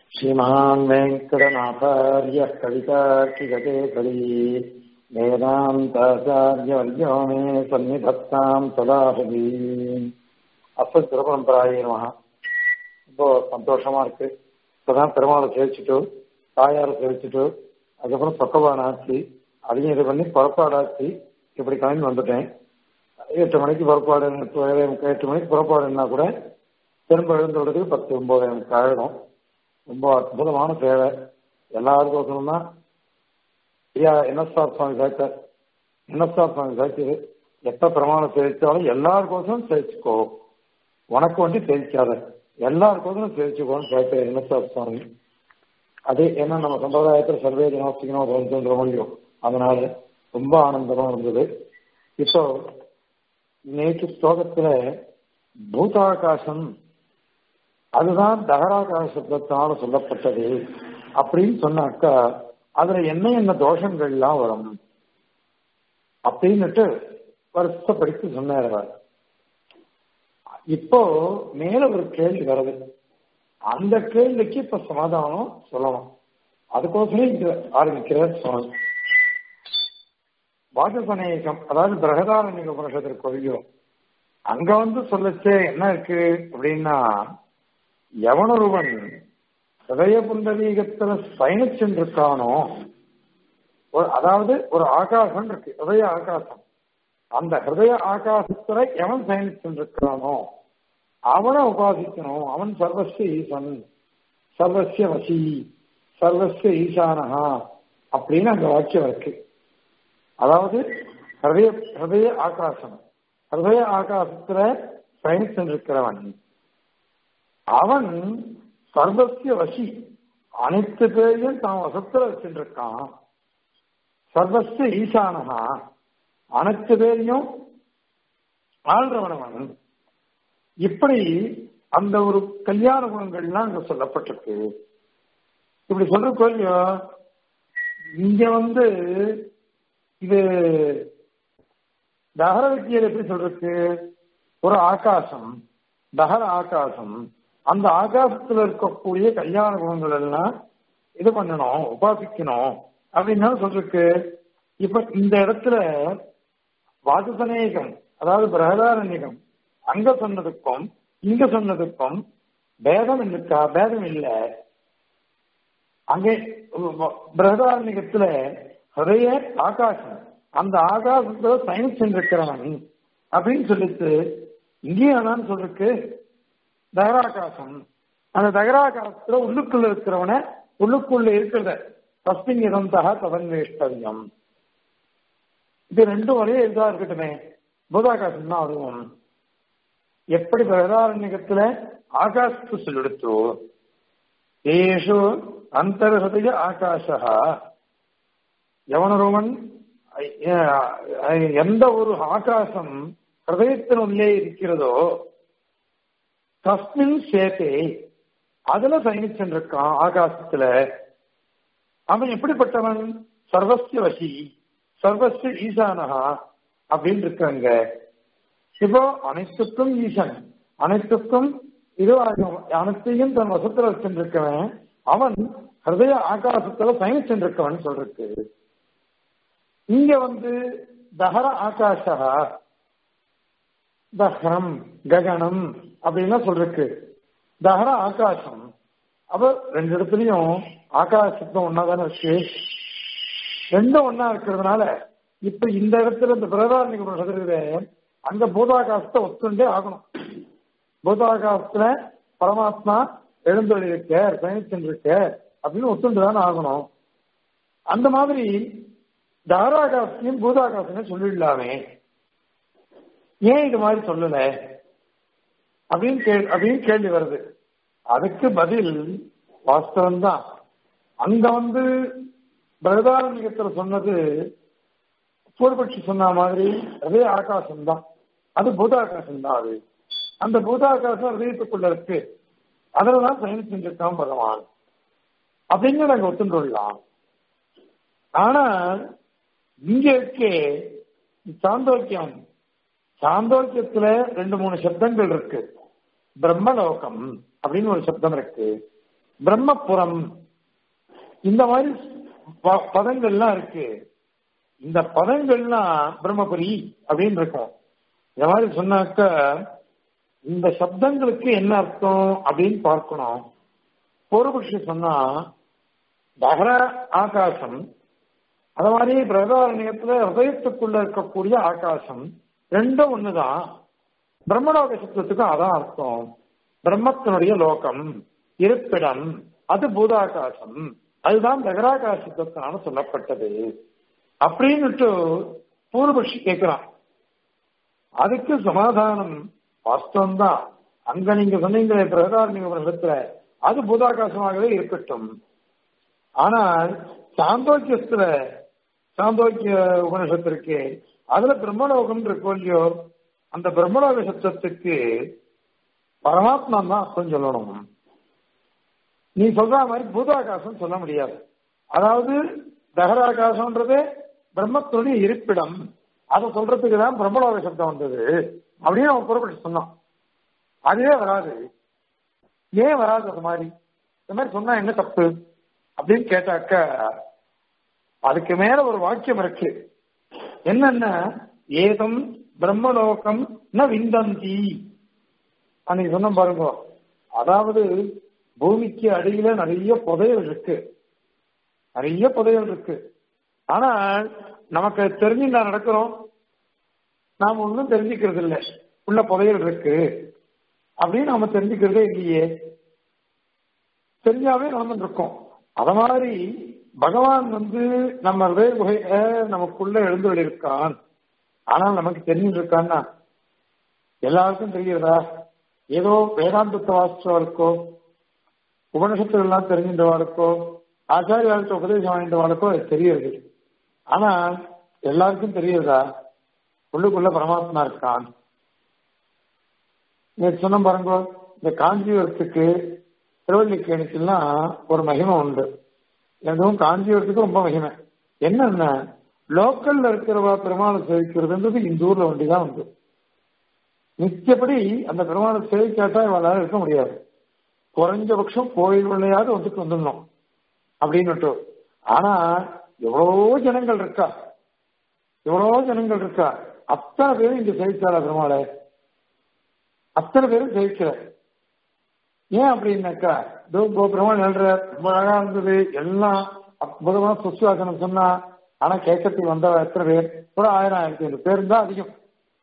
श्रीमान् वेङ्कटनाथार्यः कवितार्किगतेकरी वेदान्ताचार्यवर्यो मे सन्निधत्ताम् सदाहरी அஸ்வத் திருபரம்பராய நமக ரொம்ப சந்தோஷமா இருக்கு இப்பதான் பெருமாளை சேவிச்சுட்டு தாயாரை சேவிச்சுட்டு அதுக்கப்புறம் பக்கவான் ஆச்சு அதையும் இது பண்ணி புறப்பாடாச்சு இப்படி கிளம்பி வந்துட்டேன் எட்டு மணிக்கு புறப்பாடு எட்டு மணிக்கு புறப்பாடுன்னா கூட திரும்ப எழுந்துறதுக்கு பத்து ஒன்பது எனக்கு ஆயிடும் ரொம்ப அற்புதமான சேவை எல்லாருக்கும் சொல்லணும்னா ஐயா என்எஸ்ஆர் சுவாமி சேர்த்தார் என்எஸ்ஆர் சுவாமி சேர்த்தது எப்ப பிரமாணம் சேவிச்சாலும் எல்லாருக்கோசரம் சேவிச்சுக்கோ உனக்கு வந்து சேவிக்காத எல்லாருக்கோசரம் சேவிச்சுக்கோன்னு சேர்த்தார் என்எஸ்ஆர் சுவாமி அதே ஏன்னா நம்ம சம்பிரதாயத்தில் சர்வே ஜனாஸ்திகனோ பவந்தன்ற முடியும் அதனால ரொம்ப ஆனந்தமா இருந்தது இப்போ நேற்று ஸ்லோகத்துல பூதாகாசம் அதுதான் தகராகார சப்தத்தினால சொல்லப்பட்டது அப்படின்னு சொன்னாக்கா அதுல என்ன என்ன தோஷங்கள்லாம் வரும் அப்படின்னுட்டு வருஷப்படுத்தி சொன்னார் அவர் இப்போ மேல ஒரு கேள்வி வருது அந்த கேள்விக்கு இப்ப சமாதானம் சொல்லணும் அதுக்கோசரம் இங்க ஆரம்பிக்கிறார் சுவாமி வாசசனேகம் அதாவது பிரகதாரண்ய உபனிஷத்திற்கு கொள்கிறோம் அங்க வந்து சொல்லச்சே என்ன இருக்கு அப்படின்னா எவனொருவன் ஹிருதய புண்டரீகத்துல பயணிச்சுருக்கானோ ஒரு அதாவது ஒரு ஆகாசம் இருக்கு ஹிருதய ஆகாசம் அந்த ஹிருதய ஆகாசத்துல எவன் பயணிச்சுருக்கானோ அவனை உபாசிக்கணும் அவன் சர்வஸ்ய ஈசன் சர்வசிய வசி சர்வசிய ஈசானஹா அப்படின்னு அந்த வாக்கியம் இருக்கு அதாவது ஹிருதய ஹிருதய ஆகாசம் ஹிருதய ஆகாசத்துல பயணிச்சுருக்கிறவன் அவன் சர்வசிய வசி அனைத்து பேரையும் தான் வசத்துல வச்சுருக்கான் சர்வசிய ஈசானகா அனைத்து பேரையும் ஆள்றவனவன் இப்படி அந்த ஒரு கல்யாண குணங்கள்லாம் அங்க சொல்லப்பட்டிருக்கு இப்படி சொல்ற கோயிலோ இங்க வந்து இது தகர வித்தியர் எப்படி சொல்றதுக்கு ஒரு ஆகாசம் தகர ஆகாசம் அந்த ஆகாசத்துல இருக்கக்கூடிய கல்யாண குணங்கள் எல்லாம் இது பண்ணணும் உபாசிக்கணும் அப்படின்னு சொல்றதுக்கு இப்ப இந்த இடத்துல வாசசனேகம் அதாவது பிரகதாரண்யகம் அங்க சொன்னதுக்கும் இங்க சொன்னதுக்கும் பேதம் இருக்கா பேதம் இல்லை அங்கே பிரகதாரண்யத்துல ஹதய ஆகாசம் அந்த ஆகாசத்துல சயின்ஸ் இருக்கிறவன் அப்படின்னு சொல்லிட்டு இங்கேயும் அதான் சொல்றதுக்கு தகராகாசம் அந்த தகராகாசத்துல உள்ளுக்குள்ள இருக்கிறவன உள்ளுக்குள்ள இருக்கிறத தஸ்மின் இதந்தக தவன்வேஷ்டவியம் இது ரெண்டும் ஒரே இதா இருக்கட்டுமே பூதாகாசம் தான் அதுவும் எப்படி பிரதாரண்யத்துல ஆகாசத்து சொல்லெடுத்தோ ஏஷு அந்தர்ஹதய ஆகாஷா எவனொருவன் எந்த ஒரு ஆகாசம் ஹிருதயத்தினுள்ளே இருக்கிறதோ தஸ்மின் சேத்தே அதுல பயணிச்சுருக்கான் ஆகாசத்துல அவன் எப்படிப்பட்டவன் சர்வசிய வசி சர்வசிய ஈசானகா அப்படின்னு இருக்காங்க இப்போ அனைத்துக்கும் ஈசன் அனைத்துக்கும் இது அனைத்தையும் தன் வசத்துல வச்சுருக்கவன் அவன் ஹிருதய ஆகாசத்துல பயணிச்சுருக்கவன் சொல்றதுக்கு இங்க வந்து தஹர ஆகாஷா தஹரம் ககனம் அப்படின்னா சொல்றதுக்கு தஹர ஆகாசம் அப்ப ரெண்டு இடத்துலயும் ஆகாசத்தும் ஒன்னாதானே இருக்கு ரெண்டும் ஒன்னா இருக்கிறதுனால இப்ப இந்த இடத்துல இந்த பிரதாரணிக்கு சொல்றது அங்க பூதாகாசத்தை ஒத்துண்டே ஆகணும் பூதாகாசத்துல பரமாத்மா எழுந்தொழிருக்க பயணிச்சுருக்க அப்படின்னு ஒத்துண்டு தானே ஆகணும் அந்த மாதிரி தாராகாசத்தையும் பூதாகாசத்தையும் சொல்லிடலாமே ஏன் இது மாதிரி சொல்லல அப்படின்னு கே அப்படின்னு கேள்வி வருது அதுக்கு பதில் வாஸ்தவம் தான் அங்க வந்து பிரதாரணிகத்துல சொன்னது பூர்வபட்சி சொன்ன மாதிரி அதே ஆகாசம் தான் அது பூதாகாசம் தான் அது அந்த பூதாகாசம் ஹதயத்துக்குள்ள இருக்கு அதுலதான் பயணிச்சுருக்கான் பகவான் அப்படின்னு நாங்க ஒத்துண்டுள்ளலாம் ஆனால் இங்க இருக்கே சாந்தோக்கியம் சாந்தோக்கியத்துல ரெண்டு மூணு சப்தங்கள் இருக்கு பிரம்மலோகம் அப்படின்னு ஒரு சப்தம் இருக்கு பிரம்மபுரம் இந்த மாதிரி ப- பதங்கள்லாம் இருக்கு இந்த பதங்கள்லாம் பிரம்மபுரி அப்படின்னு இருக்கும் இந்த மாதிரி சொன்னாக்க இந்த சப்தங்களுக்கு என்ன அர்த்தம் அப்படின்னு பார்க்கணும் பூர்வபக்ஷி சொன்னா தகர ஆகாசம் அது மாதிரி பிரதாரண்யத்துல ஹதயத்துக்குள்ள இருக்கக்கூடிய ஆகாசம் ரெண்டும் ஒண்ணுதான் பிரம்மலோக சப்தத்துக்கும் அதான் அர்த்தம் பிரம்மத்தினுடைய லோகம் இருப்பிடம் அது பூதாகாசம் அதுதான் தகராகாசத்தினால சொல்லப்பட்டது அப்படின்னுட்டு பூர்வபக்ஷி கேட்கிறான் அதுக்கு சமாதானம் வாஸ்தவம் தான் அங்க நீங்க சொன்னீங்களே பிரகதாரணிக இடத்துல அது பூதாகாசமாகவே இருக்கட்டும் ஆனால் சாந்தோக்கியத்துல சாந்தோக்கிய உபனிஷத்திற்கு அதுல பிரம்மலோகம் இருக்கோ இல்லையோ அந்த பிரம்மலோக சப்தத்துக்கு பரமாத்மா தான் அர்த்தம் சொல்லணும் நீ சொல்ற மாதிரி பூதாகாசம் சொல்ல முடியாது அதாவது தகராகாசம்ன்றது பிரம்மத்தினுடைய இருப்பிடம் அதை சொல்றதுக்கு தான் பிரம்மலோக சப்தம் வந்தது அப்படின்னு அவன் புறப்பட்டு சொன்னான் அதுவே வராது ஏன் வராது அது மாதிரி இந்த மாதிரி சொன்னா என்ன தப்பு அப்படின்னு கேட்டாக்க அதுக்கு மேல ஒரு வாக்கியம் இருக்கு என்னன்னா ஏதம் பிரம்மலோகம் ந விந்தந்தி அன்னைக்கு சொன்ன பாருங்க அதாவது பூமிக்கு அடியில நிறைய புதையல் இருக்கு நிறைய புதையல் இருக்கு ஆனா நமக்கு தெரிஞ்சு நான் நடக்கிறோம் நாம் ஒன்றும் தெரிஞ்சுக்கிறது இல்லை உள்ள புதையல் இருக்கு அப்படின்னு நாம தெரிஞ்சுக்கிறதே இல்லையே தெரிஞ்சாவே நடந்துட்டு இருக்கோம் அத மாதிரி பகவான் வந்து நம்ம ஹிருதய குகைய நமக்குள்ள எழுந்து இருக்கான் ஆனால் நமக்கு தெரிஞ்சுட்டு இருக்கான்னா எல்லாருக்கும் தெரிகிறதா ஏதோ வேதாந்தத்தை வாசிச்சவருக்கோ உபனிஷத்துல எல்லாம் தெரிஞ்சின்றவாளுக்கோ ஆச்சாரியாளுக்கு உபதேசம் வாங்கின்றவாளுக்கோ அது தெரியுது ஆனா எல்லாருக்கும் தெரியுதா உள்ளுக்குள்ள பரமாத்மா இருக்கான் நேற்று சொன்ன பாருங்க இந்த காஞ்சிபுரத்துக்கு திருவல்லிக்கேணிக்கெல்லாம் ஒரு மகிமை உண்டு எதுவும் காஞ்சிபுரத்துக்கு ரொம்ப மகிமை என்னன்னா லோக்கல்ல இருக்கிறவா பெருமாளை சேவிக்கிறதுன்றது இந்த ஊர்ல ஒண்டிதான் உண்டு நிச்சயப்படி அந்த பெருமாளை சேவிக்காட்டா இவளால இருக்க முடியாது குறைஞ்சபட்சம் கோயில் உள்ளையாவது வந்துட்டு வந்துடணும் அப்படின்னுட்டு ஆனா எவ்வளவோ ஜனங்கள் இருக்கா எவ்வளவோ ஜனங்கள் இருக்கா அத்தனை பேரும் இங்க சேவிச்சாளா பெருமாளை அத்தனை பேரும் ஜெயிக்கிற ஏன் அப்படின்னாக்கா இதோ கோ பெருமாள் எழுற ரொம்ப அழகா இருந்தது எல்லாம் அற்புதமா சுசுவாசனம் சொன்னா ஆனா கேட்கறதுக்கு வந்தவ எத்தனை பேர் ஒரு ஆயிரம் ஆயிரத்தி ஐநூறு பேர் இருந்தா அதிகம்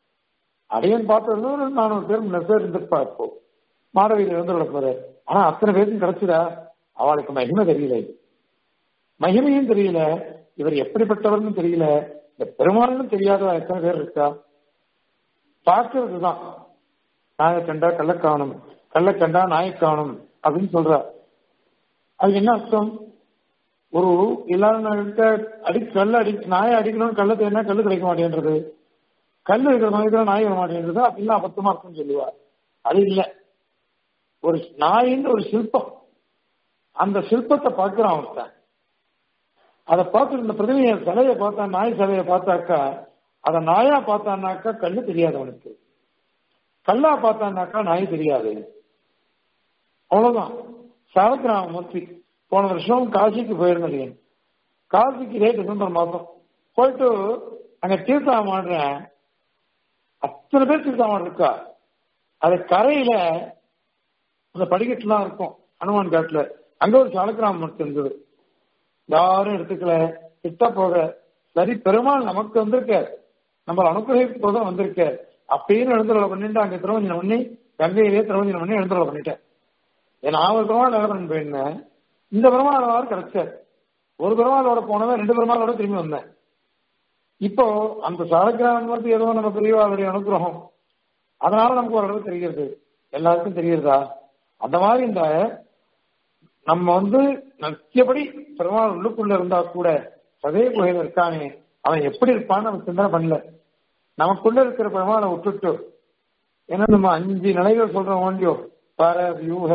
அடியன் பார்த்தது ஒரு நானூறு பேர் முன்னூறு பேர் இருந்திருப்பா இப்போ மாடவியில் இருந்து போற ஆனா அத்தனை பேருக்கும் கிடைச்சதா அவளுக்கு மகிமை தெரியல மகிமையும் தெரியல இவர் எப்படிப்பட்டவர்னு தெரியல இந்த பெருமாள்னு தெரியாத எத்தனை பேர் இருக்கா பார்க்கறது தான் நாயை கண்டா கள்ள காணும் கள்ள கண்டா நாயை காணும் அப்படின்னு சொல்ற அது என்ன அர்த்தம் ஒரு இல்லாத அடி கல்ல அடி நாயை அடிக்கணும்னு கல்ல தேடினா கல்லு கிடைக்க மாட்டேன்றது கல் இருக்கிற மாதிரி நாய் வர மாட்டேன்றது அப்படின்னா அபத்தமா இருக்கும்னு சொல்லுவா அது இல்ல ஒரு நாயின்னு ஒரு சிற்பம் அந்த சிற்பத்தை பார்க்கிறான் அவன் அதை பார்த்து இந்த பிரதிமைய சிலையை பார்த்தா நாய் சிலையை பார்த்தாக்கா அதை நாயா பார்த்தான்னாக்கா கல்லு தெரியாது அவனுக்கு கல்லா பார்த்தான்னாக்கா நாய் தெரியாது அவ்வளவுதான் சாலக்கிராம மூர்த்தி போன வருஷம் காசிக்கு போயிருந்தேன் காசிக்கு இதே டிசம்பர் மாதம் போயிட்டு அங்க தீர்த்தம் ஆடுறேன் அத்தனை பேர் தீர்த்தம் இருக்கா அது கரையில அந்த படிக்கட்டுலாம் இருக்கும் அனுமான் காட்டுல அங்க ஒரு சாலக்கிராம மூர்த்தி இருந்தது யாரும் எடுத்துக்கல கிட்ட போக சரி பெருமாள் நமக்கு வந்திருக்கார் நம்ம அனுகிரகிக்கு போக வந்திருக்கார் அப்படின்னு எழுந்துள்ள பண்ணிட்டு அங்க திருவஞ்சனம் பண்ணி கங்கையிலே திருவஞ்சனம் பண்ணி எழுந்துள்ள பண்ணிட்டேன் நான் ஒரு பெருமாள் நகரன் போயிருந்தேன் இந்த பெருமாள் வாரம் கிடைச்சார் ஒரு பெருமாளோட போனவன் ரெண்டு பெருமாளோட திரும்பி வந்தேன் இப்போ அந்த சாலக்கிராமம் வந்து ஏதோ நம்ம பெரியவாளுடைய அனுகிரகம் அதனால நமக்கு ஒரு அளவு தெரிகிறது எல்லாருக்கும் தெரிகிறதா அந்த மாதிரி இந்த நம்ம வந்து நத்தியபடி பெருமாள் உள்ளுக்குள்ள இருந்தா கூட சதே குகையில இருக்கானே அவன் எப்படி இருப்பான்னு நம்ம சிந்தனை பண்ணல நமக்குள்ள இருக்கிற பெருமாளை விட்டுட்டு ஏன்னா நம்ம அஞ்சு நிலைகள் சொல்றோம் ஓண்டியோ பர வியூக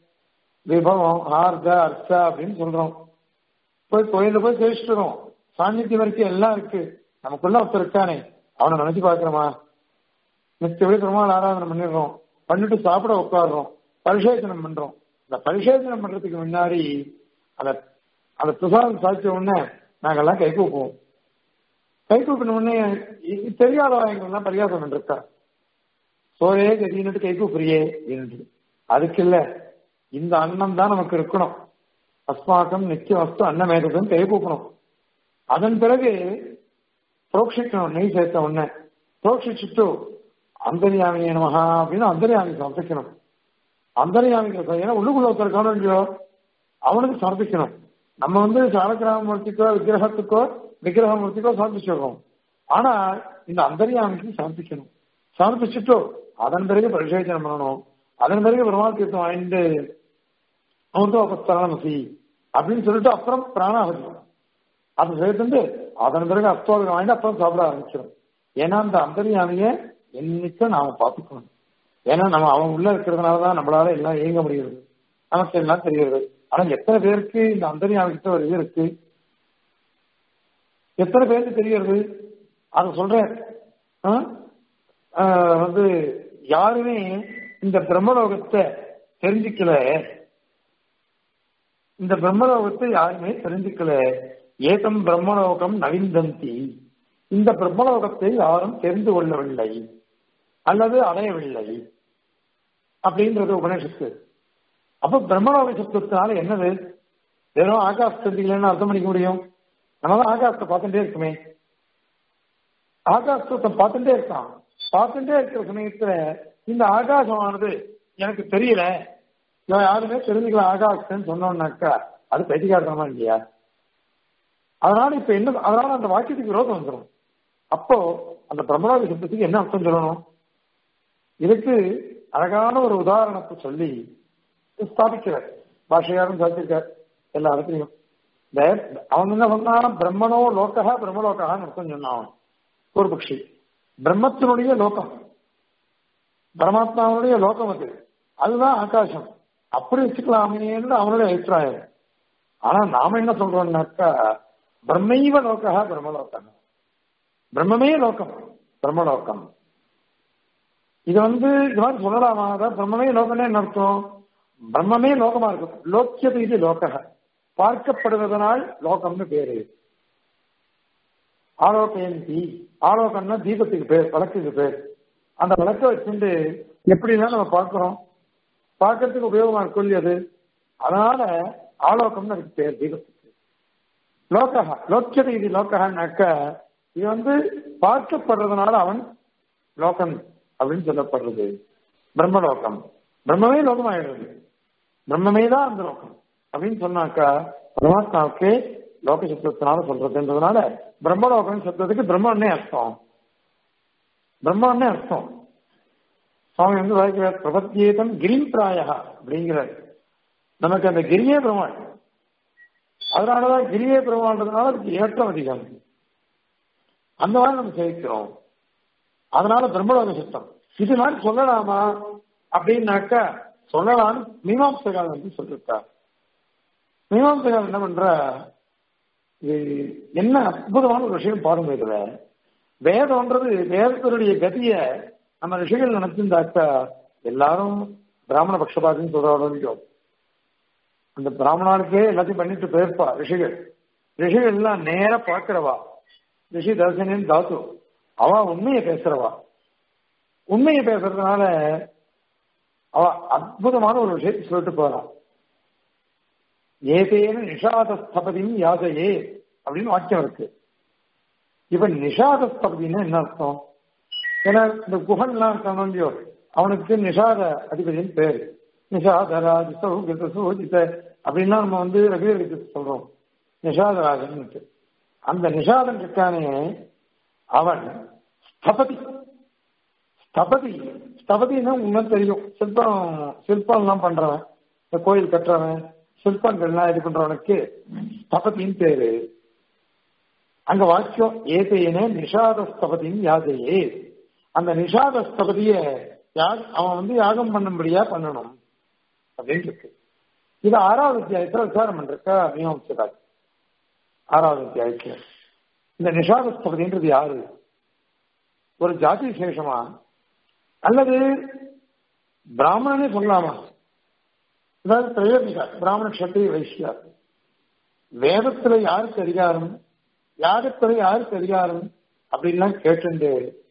விபவம் ஆர்த அர்த்தா அப்படின்னு சொல்றோம் போய் கோயில போய் சேவிச்சிட்டுறோம் சாநித்தியம் வரைக்கும் எல்லாம் இருக்கு நமக்குள்ள ஒருத்தர் இருக்கானே அவனை நினைச்சு பாக்குறோமா மிச்சபடி பெருமாள் ஆராதனை பண்ணிடுறோம் பண்ணிட்டு சாப்பிட உட்காடுறோம் பரிசேச்சனம் பண்றோம் இந்த பரிசோதனை பண்றதுக்கு முன்னாடி அந்த அந்த பிரசாதம் சாதிச்ச உடனே நாங்கெல்லாம் கை கூப்புவோம் கை கூப்பின உடனே இ- தெரியாதவங்க பரிகாசம் பண்ணிருக்கா சோரே கதின்னுட்டு கை கூப்பிரியே அப்படின்னு அதுக்கு இல்ல இந்த அன்னம் தான் நமக்கு இருக்கணும் அஸ்மாக்கம் நித்திய வஸ்து அன்னமேதம் கை கூப்பணும் அதன் பிறகு புரோக்ஷிக்கணும் நெய் சேர்த்த உடனே புரோக்ஷிச்சுட்டு அந்தர்யாமி நமஹா அப்படின்னு அந்தர்யாமி சமர்ப்பிக்கணும் அந்தர்யாமிக்கு செய்யணும் உள்ளுக்குள்ள ஒருத்தர் காணும் இல்லையோ அவனுக்கு சமர்ப்பிக்கணும் நம்ம வந்து சாலக்கிராமூர்த்திக்கோ விக்கிரகத்துக்கோ விக்கிரகமூர்த்திக்கோ சமர்ப்பிச்சிடுறோம் ஆனா இந்த அந்தர்யாமிக்கு சமர்ப்பிக்கணும் சமர்ப்பிச்சுட்டு அதன் பிறகு பரிசேச்சனம் பண்ணணும் அதன் பிறகு பெருமாள் தீர்த்தம் வாங்கிட்டு அமிர்தோபஸ்தரணமசி அப்படின்னு சொல்லிட்டு அப்புறம் பிராணாபதி அது சேர்த்துட்டு அதன் பிறகு அஸ்தோகம் வாங்கிட்டு அப்புறம் சாப்பிட ஆரம்பிச்சிடும் ஏன்னா அந்த அந்தரியாமைய என்னைக்கும் நாம பார்த்துக்கணும் ஏன்னா நம்ம அவன் உள்ள இருக்கிறதுனாலதான் நம்மளால எல்லாம் இயங்க முடியுது நமக்கு எல்லாம் தெரியுது ஆனா எத்தனை பேருக்கு இந்த அந்தரியாமிக்கிட்ட ஒரு இது இருக்கு எத்தனை பேருக்கு தெரியுது அதை சொல்றேன் ஆ? ஆ, வந்து யாருமே இந்த பிரம்மலோகத்தை தெரிஞ்சுக்கல இந்த பிரம்மலோகத்தை யாருமே தெரிஞ்சுக்கல ஏதம் பிரம்மலோகம் நவிந்தந்தி இந்த பிரம்மலோகத்தை யாரும் தெரிந்து கொள்ளவில்லை அல்லது அடையவில்லை அப்படின்றது உபநிஷத்து அப்ப பிரம்மலோக சத்துவத்தினால என்னது வெறும் ஆகாச தெரிஞ்சுக்கலன்னு அர்த்தம் பண்ணிக்க முடியும் நம்ம தான் ஆகாசத்தை பார்த்துட்டே இருக்குமே ஆகாசத்தை பார்த்துட்டே இருக்கான் பார்த்துட்டே இருக்கிற சமயத்துல இந்த ஆகாசமானது எனக்கு தெரியல இவன் யாருமே தெரிஞ்சுக்கல ஆகாசன்னு சொன்னோம்னாக்கா அது பைத்தியகாரமா இல்லையா அதனால இப்ப என்ன அதனால அந்த வாக்கியத்துக்கு விரோதம் வந்துடும் அப்போ அந்த பிரம்மலோக சப்தத்துக்கு என்ன அர்த்தம் சொல்லணும் இதுக்கு அழகான ஒரு உதாரணத்தை சொல்லி ஸ்தாபிக்கிறார் பாஷையாரும் சாதிச்சிருக்கார் எல்லா இடத்துலையும் இந்த அவன் என்ன சொன்னான் பிரம்மனோ லோகா பிரம்மலோகான்னு அர்த்தம் சொன்னான் அவன் பூர்வபக்ஷி பிரம்மத்தினுடைய லோகம் பரமாத்மாவுடைய லோகம் அது அதுதான் ஆகாசம் அப்படி வச்சுக்கலாமேன்னு அவனுடைய அபிப்பிராயம் ஆனா நாம என்ன சொல்றோம்னாக்கா பிரம்மைவ லோகா பிரம்மலோகம் பிரம்மமே லோகம் பிரம்மலோகம் இது வந்து இது மாதிரி சொல்லலாமா அதான் பிரம்மமே லோகம்னே என்ன அர்த்தம் பிரம்மமே லோகமா இருக்கும் லோக்கியது இது லோக பார்க்கப்படுவதனால் லோகம்னு பேரு ஆலோகயந்தி ஆலோகம்னா தீபத்துக்கு பேர் விளக்குக்கு பேர் அந்த விளக்கை வச்சுட்டு எப்படின்னா நம்ம பார்க்கிறோம் பார்க்கறதுக்கு உபயோகமா இருக்கும் அது அதனால ஆலோகம்னு அதுக்கு பேர் தீபத்துக்கு லோகா லோக்கியதை இது லோகனாக்க இது வந்து பார்க்கப்படுறதுனால அவன் லோகம் அப்படின்னு சொல்லப்படுறது பிரம்மலோகம் பிரம்மமே லோகமாயிடுறது பிரம்மமே தான் அந்த லோகம் அப்படின்னு சொன்னாக்கா பரமாத்மாவுக்கு லோக சப்தத்தினால சொல்றதுன்றதுனால பிரம்மலோகம் சப்தத்துக்கு பிரம்மன்னே அர்த்தம் பிரம்மன்னே அர்த்தம் சுவாமி வந்து வாய்க்கிறார் பிரபத்தியேதம் கிரிம் பிராயா அப்படிங்கிறார் நமக்கு அந்த கிரியே பெருமாள் அதனாலதான் கிரியே பெருமாள்ன்றதுனால அதுக்கு ஏற்றம் அதிகம் அந்த மாதிரி நம்ம சேர்க்கிறோம் அதனால பிரம்மலோக சத்தம் இது மாதிரி சொல்லலாமா அப்படின்னாக்கா சொல்லலாம்னு மீமாம்சகால் வந்து சொல்லிருக்கார் மீமாம்சகால் என்ன பண்ற இது என்ன அற்புதமான ஒரு விஷயம் பாருங்க இதுல வேதம்ன்றது வேதத்தினுடைய கதிய நம்ம ரிஷிகள் நினைச்சிருந்தாக்கா எல்லாரும் பிராமண பட்சபாதின்னு சொல்றாங்க அந்த பிராமணாளுக்கே எல்லாத்தையும் பண்ணிட்டு போயிருப்பா ரிஷிகள் ரிஷிகள் எல்லாம் நேர பார்க்கிறவா ரிஷி தர்சனின் தாத்து அவ உண்மையை பேசுறவா உண்மையை பேசுறதுனால அவ அற்புதமான ஒரு விஷயத்தை சொல்லிட்டு போறான் ஏதேன நிஷாதஸ்தபதியும் யாதையே அப்படின்னு வாக்கியம் இருக்கு இப்ப நிஷாதஸ்தபதினா என்ன அர்த்தம் ஏன்னா இந்த குஹன்லாம் இருக்கானோ இல்லையோ அவனுக்கு நிஷாத அதிபதியின் பேரு நிஷாதராஜ சௌகித சோதித்த அப்படின்னா நம்ம வந்து ரகுவீருக்கு சொல்றோம் நிஷாதராஜன் அந்த நிஷாதன் இருக்கானே அவன் ஸ்தபதி ஸ்தபதி ஸ்தபதினா உங்களுக்கு தெரியும் சிற்பம் சிற்பம் எல்லாம் பண்றவன் இந்த கோயில் கட்டுறவன் சிற்பங்கள்லாம் இது பண்றவனுக்கு ஸ்தபதின்னு பேரு அங்க வாக்கியம் ஏதேனே நிஷாத ஸ்தபதின்னு யாதையே அந்த நிஷாத ஸ்தபதிய அவன் வந்து யாகம் பண்ணும்படியா பண்ணணும் அப்படின்னு இருக்கு இது ஆறாவது அத்தியாயத்துல விசாரம் பண்றக்கா மீமாம்சராஜ் ஆறாவது அத்தியாயத்துல இந்த நிஷாத ஸ்தபதின்றது யாரு ஒரு ஜாதி விசேஷமா அல்லது பிராமணனே சொல்லலாமா அதாவது திரையர்மிகா பிராமண கஷத்திரிய வைசியா வேதத்துல யாருக்கு அதிகாரம் யாகத்துல யாருக்கு அதிகாரம் அப்படின்லாம் கேட்டு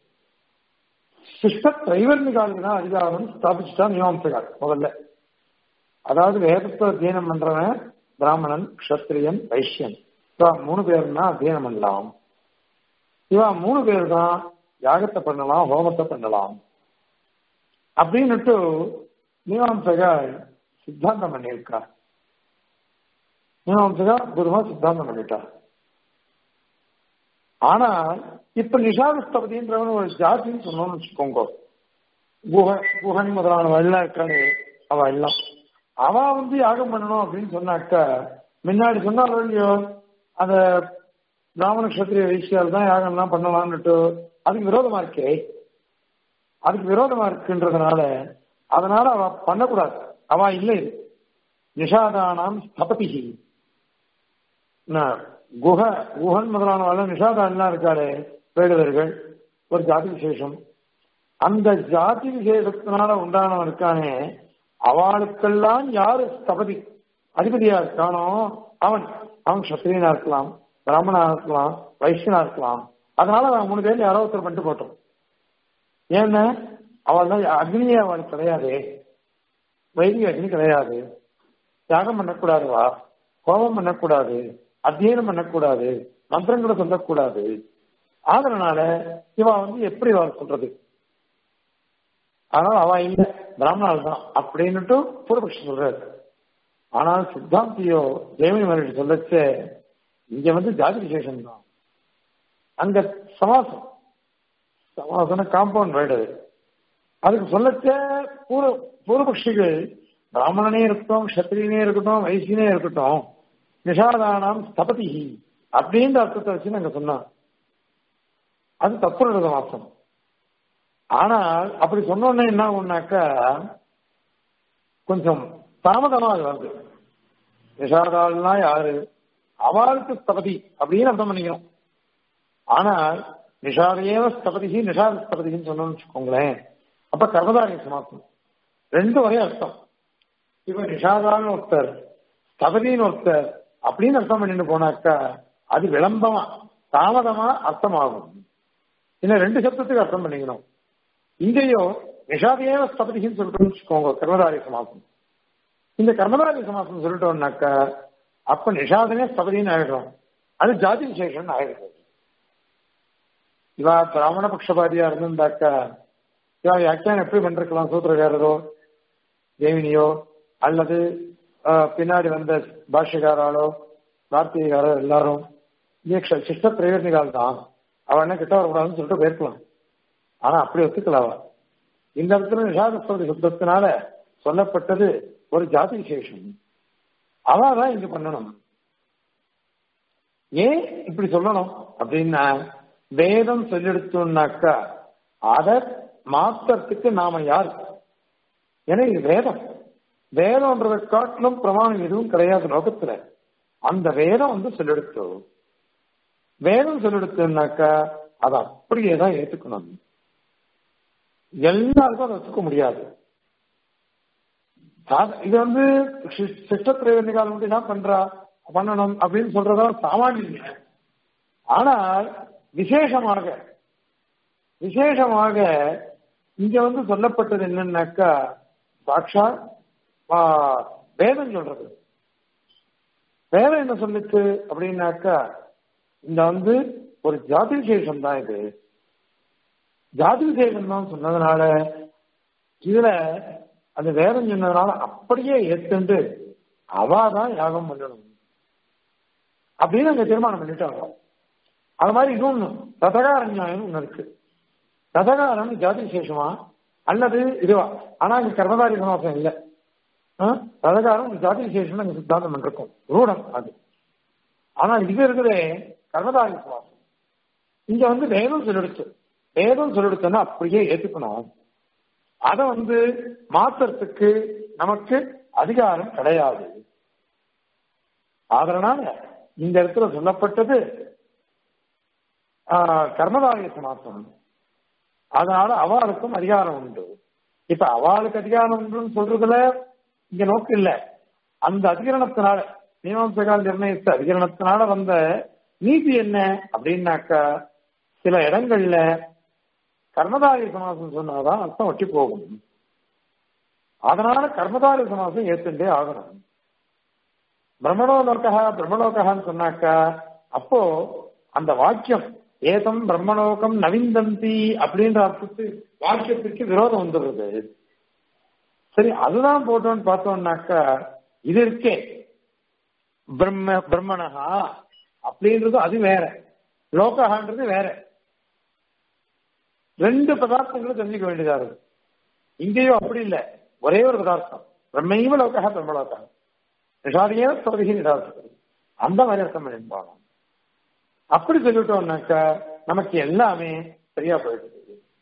சிஷ்ட திரைவர்மிகாலுக்கு தான் அதிகாரம் ஸ்தாபிச்சுட்டா மீமாம்சகால் முதல்ல அதாவது வேதத்தை அத்தியனம் பண்றவன் பிராமணன் கஷத்திரியன் வைஷ்யன் இவன் மூணு பேர்னா அத்தியனம் பண்ணலாம் இவன் மூணு பேர் தான் யாகத்தை பண்ணலாம் ஹோமத்தை பண்ணலாம் அப்படின்னுட்டு மீமாம்சகர் சித்தாந்தம் பண்ணியிருக்கா மீமாம்சகா குருமா சித்தாந்தம் பண்ணிட்டா ஆனா இப்ப நிஷாதஸ்தபதின்றவன் ஒரு ஜாதின்னு சொன்னோம்னு வச்சுக்கோங்க குஹ குஹன் முதலான எல்லாம் இருக்காளே அவ எல்லாம் அவ வந்து யாகம் பண்ணணும் அப்படின்னு சொன்னாக்க முன்னாடி சொன்னாலும் இல்லையோ அந்த பிராமண கஷத்திரிய வைசியால் தான் யாகம்லாம் பண்ணலாம்னுட்டு அதுக்கு விரோதமா இருக்கே அதுக்கு விரோதமா இருக்குன்றதுனால அதனால அவ பண்ணக்கூடாது அவ இல்லை நிஷாதானாம் ஸ்தபதிகி குஹ குஹன் முதலானவெல்லாம் நிஷாதான்லாம் இருக்காளே வேடுவர்கள் ஒரு ஜாதி விசேஷம் அந்த ஜாதி விசேஷத்தினால உண்டானவன் இருக்கானே அவளுக்கெல்லாம் யாரு ஸ்தபதி அதிபதியா இருக்கானோ அவன் அவன் சத்திரியனா இருக்கலாம் பிராமணா இருக்கலாம் வைஷ்யனா இருக்கலாம் அதனால அவன் மூணு பேர்ல யாரோ ஒருத்தர் பண்ணிட்டு போட்டோம் ஏன்னா அவள் தான் அக்னியே அவளுக்கு கிடையாது வைதிக அக்னி கிடையாது தியாகம் பண்ணக்கூடாதுவா கோபம் பண்ணக்கூடாது அத்தியனம் பண்ணக்கூடாது மந்திரங்களை சொல்லக்கூடாது அதனால இவ வந்து எப்படி வர சொல்றது ஆனால் அவ இல்ல பிராமணால் தான் அப்படின்னுட்டு பூர்வபக்ஷம் சொல்றாரு ஆனால் சித்தாந்தியோ ஜெயமணி மகர்ஷி சொல்லச்சே இங்க வந்து ஜாதி விசேஷம் தான் அங்க சமாசம் சமாசன காம்பவுண்ட் வேர்டு அதுக்கு சொல்லச்சே பூர்வ பூர்வபக்ஷிகள் பிராமணனே இருக்கட்டும் கஷத்திரியனே இருக்கட்டும் வைசியனே இருக்கட்டும் நிஷாதானாம் ஸ்தபதி அப்படின்ற அர்த்தத்தை வச்சு நாங்க சொன்னோம் அது தப்புறது மாசம் ஆனால் அப்படி சொன்னோன்னே என்ன ஆகும்னாக்கா கொஞ்சம் தாமதமா அது வருது நிஷாதாள்னா யாரு அவளுக்கு ஸ்தபதி அப்படின்னு அர்த்தம் பண்ணிக்கணும் ஆனால் நிஷாதையேவ ஸ்தபதி நிஷாத ஸ்தபதின்னு சொன்னோம்னு வச்சுக்கோங்களேன் அப்ப கர்மதாரிய சமாப்தம் ரெண்டு ஒரே அர்த்தம் இப்ப நிஷாதான்னு ஒருத்தர் ஸ்தபதின்னு ஒருத்தர் அப்படின்னு அர்த்தம் பண்ணிட்டு போனாக்கா அது விளம்பமா தாமதமா அர்த்தமாகும் இன்னும் ரெண்டு சப்தத்துக்கு அர்த்தம் பண்ணிக்கணும் இங்கேயோ நிஷாதையேவ ஸ்தபதின்னு சொல்லிட்டு வச்சுக்கோங்க கர்மதாரிய சமாப்தம் இந்த கர்மதாரிய சமாசம் சொல்லிட்டோம்னாக்கா அப்ப நிஷாதனே ஸ்தபதின்னு ஆயிடும் அது ஜாதி விசேஷம் ஆயிடுது இவா பிராமண பட்சபாதியா இருந்திருந்தாக்கா இவா வியாக்கியானம் எப்படி பண்றக்கலாம் சூத்திரக்காரரோ தேவினியோ அல்லது பின்னாடி வந்த பாஷ்யக்காராலோ வார்த்தைகாரோ எல்லாரும் சிஷ்ட பிரயோஜனிகால் தான் அவ என்ன கிட்ட வரக்கூடாதுன்னு சொல்லிட்டு போயிருக்கலாம் ஆனா அப்படி ஒத்துக்கலாவா இந்த இடத்துல நிஷாதஸ்தபதி சப்தத்தினால சொல்லப்பட்டது ஒரு ஜாதி விசேஷம் அவாதான் இங்க பண்ணணும் ஏன் இப்படி சொல்லணும் அப்படின்னா வேதம் சொல்லெடுத்தோம்னாக்கா அதை மாத்திரத்துக்கு நாம யார் ஏன்னா இது வேதம் வேதம்ன்றதை காட்டிலும் பிரமாணம் எதுவும் கிடையாது லோகத்துல அந்த வேதம் வந்து சொல்லெடுத்தோ வேதம் சொல்லெடுத்தோம்னாக்கா அதை அப்படியே தான் ஏத்துக்கணும் எல்லாருக்கும் அதை ஒத்துக்க முடியாது இது வந்து சிஷ்டப்பிரயோஜனிகால் வந்து என்ன பண்றா பண்ணணும் அப்படின்னு சொல்றதா சாமானிய ஆனால் விசேஷமாக விசேஷமாக இங்க வந்து சொல்லப்பட்டது என்னன்னாக்கா சாட்சா வேதம் சொல்றது வேதம் என்ன சொல்லுச்சு அப்படின்னாக்கா இந்த வந்து ஒரு ஜாதி விசேஷம் தான் இது ஜாதி விசேஷம் தான் சொன்னதுனால இதுல அந்த வேதம் சொன்னதுனால அப்படியே ஏத்துண்டு அவாதான் யாகம் பண்ணணும் அப்படின்னு அங்க தீர்மானம் பண்ணிட்டாங்க அது மாதிரி இன்னொன்னு ரதகார நியாயம் ஒண்ணு இருக்கு ரதகாரம் ஜாதி விசேஷமா அல்லது இதுவா ஆனா இங்க கர்மதாரி சமாசம் இல்லை ரதகாரம் ஜாதி விசேஷம் அங்க சித்தாந்தம் பண்ணிருக்கோம் ரூடம் அது ஆனா இது இருக்குதே கர்மதாரி சமாசம் இங்க வந்து வேதம் சொல்லெடுத்து வேதம் சொல்லெடுத்தோன்னா அப்படியே ஏத்துக்கணும் அதை வந்து மாத்துறதுக்கு நமக்கு அதிகாரம் கிடையாது அதனால இந்த இடத்துல சொல்லப்பட்டது கர்மதாரிய சமாசம் அதனால அவளுக்கும் அதிகாரம் உண்டு இப்ப அவளுக்கு அதிகாரம் உண்டுன்னு சொல்றதுல இங்க நோக்கு இல்ல அந்த அதிகரணத்தினால மீமாம்சகால் நிர்ணயித்த அதிகரணத்தினால வந்த நீதி என்ன அப்படின்னாக்கா சில இடங்கள்ல கர்மதாரி சமாசம் சொன்னாதான் அர்த்தம் ஒட்டி போகும் அதனால கர்மதாரி சமாசம் ஏத்துட்டே ஆகணும் பிரம்மணோலோகா பிரம்மலோகான்னு சொன்னாக்கா அப்போ அந்த வாக்கியம் ஏதம் பிரம்மலோகம் நவிந்தந்தி அப்படின்ற அர்த்தத்து வாக்கியத்திற்கு விரோதம் வந்துடுறது சரி அதுதான் போட்டோம்னு பார்த்தோம்னாக்கா இது இருக்கே பிரம்ம பிரம்மணகா அப்படின்றது அது வேற லோகஹான்றது வேற ரெண்டு பதார்த்தங்களும் தெரிஞ்சுக்க வேண்டியதா இருக்கு இங்கேயும் அப்படி இல்லை ஒரே ஒரு பதார்த்தம் பிரம்மைவ லோகா பிரம்மலோகா நிஷாதியே சோதகி நிஷாதி அந்த மாதிரி அர்த்தம் பண்ணிருப்பாங்க அப்படி சொல்லிட்டோம்னாக்கா நமக்கு எல்லாமே சரியா போயிடுது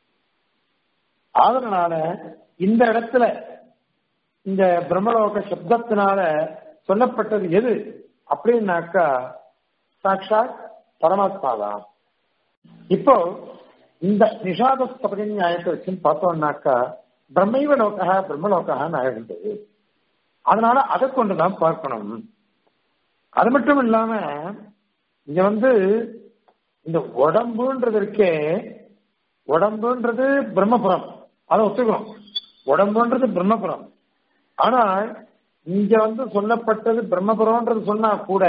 அதனால இந்த இடத்துல இந்த பிரம்மலோக சப்தத்தினால சொல்லப்பட்டது எது அப்படின்னாக்கா சாட்சாத் பரமாத்மா தான் இப்போ இந்த நிஷாத ஸ்தபதி நியாயத்தை வச்சுன்னு பார்த்தோம்னாக்கா பிரம்மைவ லோகா பிரம்மலோகான்னு ஆகிடுது அதனால அதை கொண்டுதான் பார்க்கணும் அது மட்டும் இல்லாம இங்க வந்து இந்த உடம்புன்றது இருக்கே உடம்புன்றது பிரம்மபுரம் அதை ஒத்துக்கணும் உடம்புன்றது பிரம்மபுரம் ஆனால் இங்க வந்து சொல்லப்பட்டது பிரம்மபுரம்ன்றது சொன்னா கூட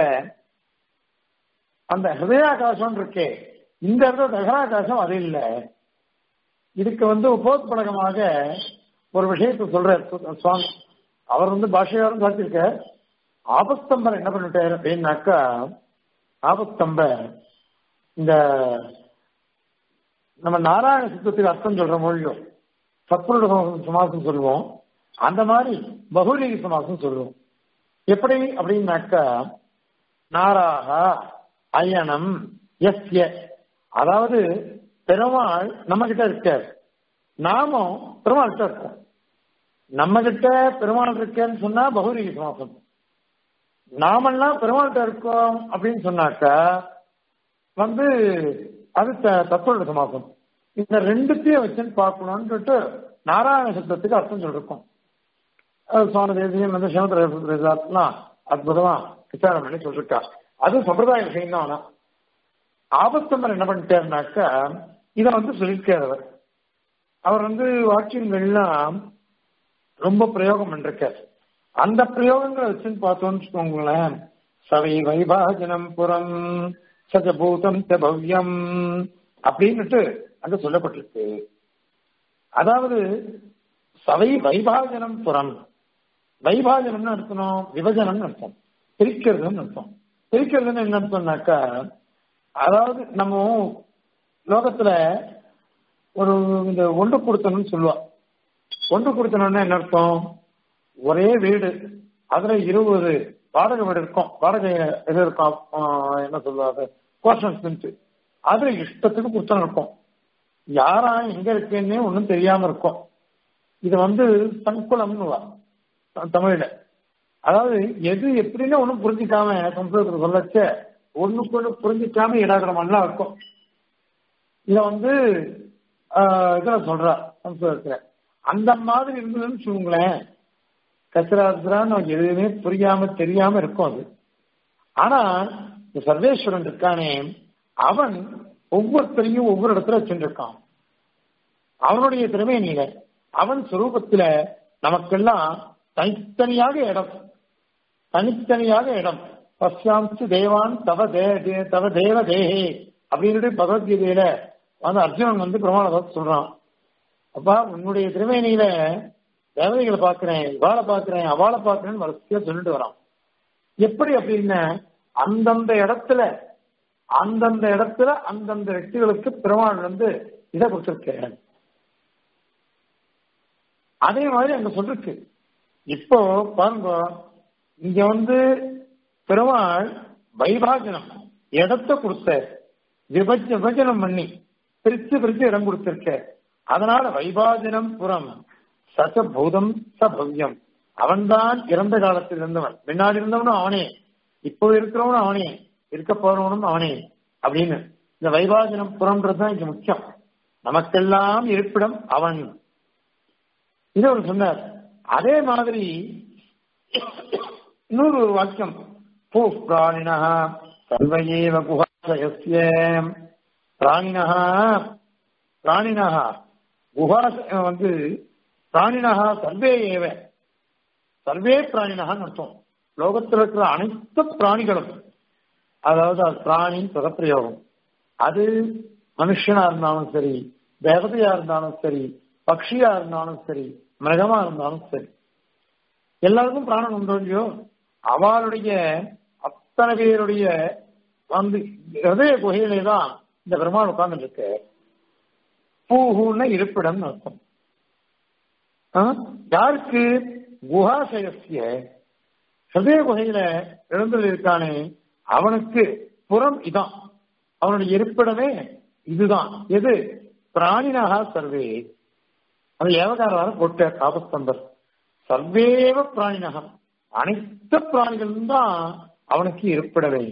அந்த ஹிருதயாகாசம் இருக்கே இந்த இடத்துல தகராகாசம் அது இல்லை இதுக்கு வந்து உபோத்படகமாக ஒரு விஷயத்தை சொல்றார் சுவாமி அவர் வந்து பாஷையாரும் பார்த்திருக்க ஆபஸ்தம்பர் என்ன பண்ணிட்டாரு அப்படின்னாக்கா ஆபஸ்தம்பர் இந்த நம்ம நாராயண சித்தத்துக்கு அர்த்தம் சொல்ற மொழியும் சத்புருட சமாசம் சொல்லுவோம் அந்த மாதிரி பகுரீக சமாசம் சொல்லுவோம் எப்படி அப்படின்னாக்கா நாராக அயனம் எஸ்ய அதாவது பெருமாள் நம்ம கிட்ட இருக்கார் நாமும் பெருமாள் கிட்ட இருக்கோம் நம்ம கிட்ட பெருமாள் இருக்கேன்னு சொன்னா பகுரீக சமாசம் நாமெல்லாம் பெருமாள்கிட்ட இருக்கோம் அப்படின்னு சொன்னாக்கா வந்து அது தத்துவ சமாசம் இந்த ரெண்டுத்தையும் வச்சுன்னு பார்க்கணும்னு நாராயண சப்தத்துக்கு அர்த்தம் சொல்லிருக்கோம் சுவாமி தேசியம் வந்து சிவத்திரலாம் அற்புதமா விசாரம் பண்ணி சொல்லிருக்கா அது சம்பிரதாய விஷயம் தான் ஆனா ஆபத்தம்பர் என்ன பண்ணிட்டாருனாக்கா இதை வந்து சொல்லியிருக்கார் அவர் அவர் வந்து வாக்கியங்கள்லாம் ரொம்ப பிரயோகம் பண்ணிருக்கார் அந்த பிரயோகங்களை வச்சுன்னு பார்த்தோம்னு வச்சுக்கோங்களேன் சவை வைபாஜனம் புறம் சஜபூதம் பவ்யம் அப்படின்னுட்டு அங்க சொல்லப்பட்டிருக்கு அதாவது சவை வைபாஜனம் புறம் வைபாஜனம்னு அர்த்தம் விபஜனம்னு அர்த்தம் பிரிக்கிறதுன்னு அர்த்தம் பிரிக்கிறதுன்னு என்ன அர்த்தம்னாக்கா அதாவது நம்ம லோகத்துல ஒரு இந்த ஒன்று கொடுத்தணும்னு சொல்லுவா ஒன்று கொடுத்தணும்னா என்ன அர்த்தம் ஒரே வீடு அதுல இருபது வாடகை வீடு இருக்கும் வாடகை இது இருக்கும் என்ன சொல்லுவாங்க கோஷன்ஸ் அதுல இஷ்டத்துக்கு புத்தகம் இருக்கும் யாரா எங்க இருக்குன்னே ஒன்றும் தெரியாம இருக்கும் இது வந்து சங்குலம்னு தமிழ்ல அதாவது எது எப்படின்னு ஒன்றும் புரிஞ்சிக்காம கம்ப்யூட்டர் சொல்லச்ச ஒண்ணுக்கு ஒண்ணு புரிஞ்சிக்காம இடாகிரமெல்லாம் இருக்கும் இத வந்து இதுல சொல்றா சம்ஸ்கிருதத்துல அந்த மாதிரி இருந்ததுன்னு வச்சுக்கோங்களேன் கச்சராசுரான்னு நமக்கு எதுவுமே புரியாம தெரியாம இருக்கும் அது ஆனா இந்த சர்வேஸ்வரன் இருக்கானே அவன் ஒவ்வொருத்தரையும் ஒவ்வொரு இடத்துல வச்சுருக்கான் அவனுடைய திறமை நீங்க அவன் சுரூபத்துல நமக்கெல்லாம் தனித்தனியாக இடம் தனித்தனியாக இடம் பஸ்யாம்சு தேவான் தவ தே தவ தேவ தேகே அப்படின்னு பகவத்கீதையில வந்து அர்ஜுனன் வந்து பிரமாணத்தை சொல்றான் அப்பா உன்னுடைய திருமேனியில தேவதைகளை பாக்குறேன் இவாளை பாக்குறேன் அவளை பாக்குறேன்னு வரிசையா சொல்லிட்டு வரான் எப்படி அப்படின்னா அந்தந்த இடத்துல அந்தந்த இடத்துல அந்தந்த వ్యక్తిகளுக்கு பெருமாள் வந்து இதை கொடுத்திருக்கேன் அதே மாதிரி அங்க சொல்லிருக்கு இப்போ பாருங்க இங்க வந்து பெருமாள் வைபாஜனம் இடத்த கொடுத்த விபஜ விபஜனம் பண்ணி பிரிச்சு பிரிச்சு இடம் கொடுத்திருக்க அதனால வைபாஜனம் புறம் சசபூதம் சபவ்யம் அவன்தான் இறந்த காலத்தில் இருந்தவன் முன்னாடி இருந்தவனும் அவனே இப்போ இருக்கிறவனும் அவனே இருக்க போறவனும் அவனே அப்படின்னு இந்த வைபாஜனம் புறம்ன்றதுதான் இங்க முக்கியம் நமக்கெல்லாம் இருப்பிடம் அவன் இது அவர் சொன்னார் அதே மாதிரி இன்னொரு ஒரு வாக்கியம் பூ பிராணினா சர்வையேவ குஹாசயஸ்ய பிராணினா பிராணினா குஹாச வந்து பிராணினா சர்வே ஏவ சர்வே பிராணினகான்னு அர்த்தம் லோகத்தில் இருக்கிற அனைத்து பிராணிகளும் அதாவது அது பிராணின் பதப்பிரயோகம் அது மனுஷனா இருந்தாலும் சரி தேவதையா இருந்தாலும் சரி பக்ஷியா இருந்தாலும் சரி மிருகமா இருந்தாலும் சரி எல்லாருக்கும் பிராணம் உண்டோ இல்லையோ அவளுடைய அத்தனை பேருடைய வந்து ஹதய குகையிலே தான் இந்த பெருமாள் உட்கார்ந்து இருக்கு பூஹூன்னு இருப்பிடம் அர்த்தம் ஆ? யாருக்கு குஹாசயசிய ஹதய குகையில எழுந்தல் இருக்கானே அவனுக்கு புறம் இதான் அவனுடைய இருப்பிடமே இதுதான் எது பிராணினகா சர்வே அது ஏவகாரார போட்ட காபஸ்தம்பர் சர்வேவ பிராணினகம் அனைத்து பிராணிகளும் தான் அவனுக்கு இருப்பிடவே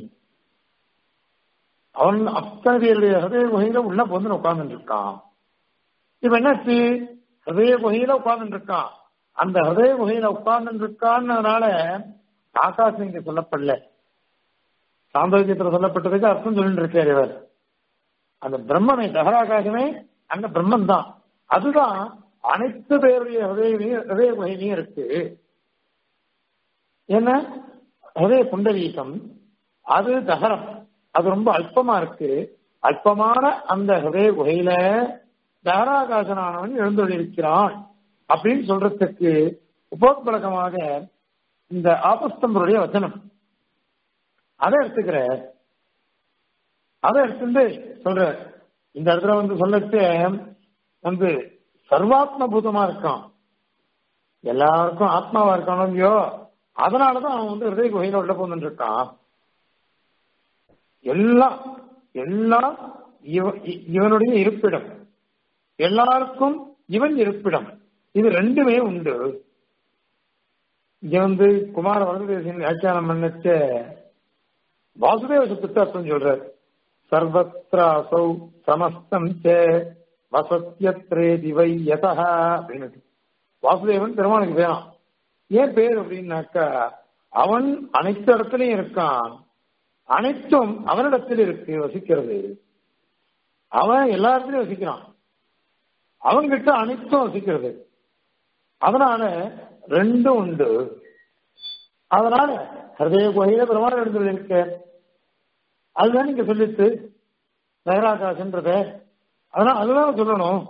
அவன் அத்தனை பேருடைய ஹதய குகையில உள்ள வந்து உட்கார்ந்து இருக்கான் இப்ப என்னாச்சு ஹதய குகையில உட்கார்ந்து இருக்கான் அந்த ஹதய குகையில உட்கார்ந்து இருக்கான்றதுனால ஆகாசம் இங்க சொல்லப்படல சாந்தோக்கியத்துல சொல்லப்பட்டதுக்கு அர்த்தம் சொல்லிட்டு இருக்காரு இவர் அந்த பிரம்மனை தகராகாசமே அந்த பிரம்மன் தான் அதுதான் அனைத்து பேருடைய ஹதய ஹதய குகையிலையும் இருக்கு என்ன ஹதய புண்டரீகம் அது தகரம் அது ரொம்ப அல்பமா இருக்கு அல்பமான அந்த ஹதய குகையில தகராகாசனானவன் எழுந்தொழிருக்கிறான் அப்படின்னு சொல்றதுக்கு உபோத்பலகமாக இந்த ஆபஸ்தம்பருடைய வச்சனம் அதை எடுத்துக்கிற அதை எடுத்துட்டு சொல்ற இந்த இடத்துல வந்து சொல்லச்சு வந்து சர்வாத்ம பூதமா இருக்கான் எல்லாருக்கும் ஆத்மாவா இருக்கானோ இல்லையோ அதனாலதான் அவன் வந்து ஹிருதய குகையில உள்ள போந்துட்டு இருக்கான் எல்லாம் எல்லாம் இவ- இ- இவனுடைய இருப்பிடம் எல்லாருக்கும் இவன் இருப்பிடம் இது ரெண்டுமே உண்டு இங்க வந்து குமார வரதேசின் வியாக்கியானம் பண்ணச்ச வாசுதேவ சத்துக்கு அர்த்தம் சொல்றார் சர்வத்ராசௌ சமஸ்தம் ச வசத்தியத்ரேதி வை யதா அப்படின்னு வாசுதேவன் பெருமானுக்கு வேணாம் ஏன் பேர் அப்படின்னாக்கா அவன் அனைத்து இடத்துலயும் இருக்கான் அனைத்தும் அவனிடத்தில் இருக்கு வசிக்கிறது அவன் எல்லா இடத்துலயும் வசிக்கிறான் அவன்கிட்ட அனைத்தும் வசிக்கிறது அதனால ரெண்டும் உண்டு அதனால ஹிருதய குகையில பெருமாள் இடத்துல இருக்க அதுதான் நீங்க சொல்லிட்டு நகராகாசன்றத அதனால அதுதான் சொல்லணும்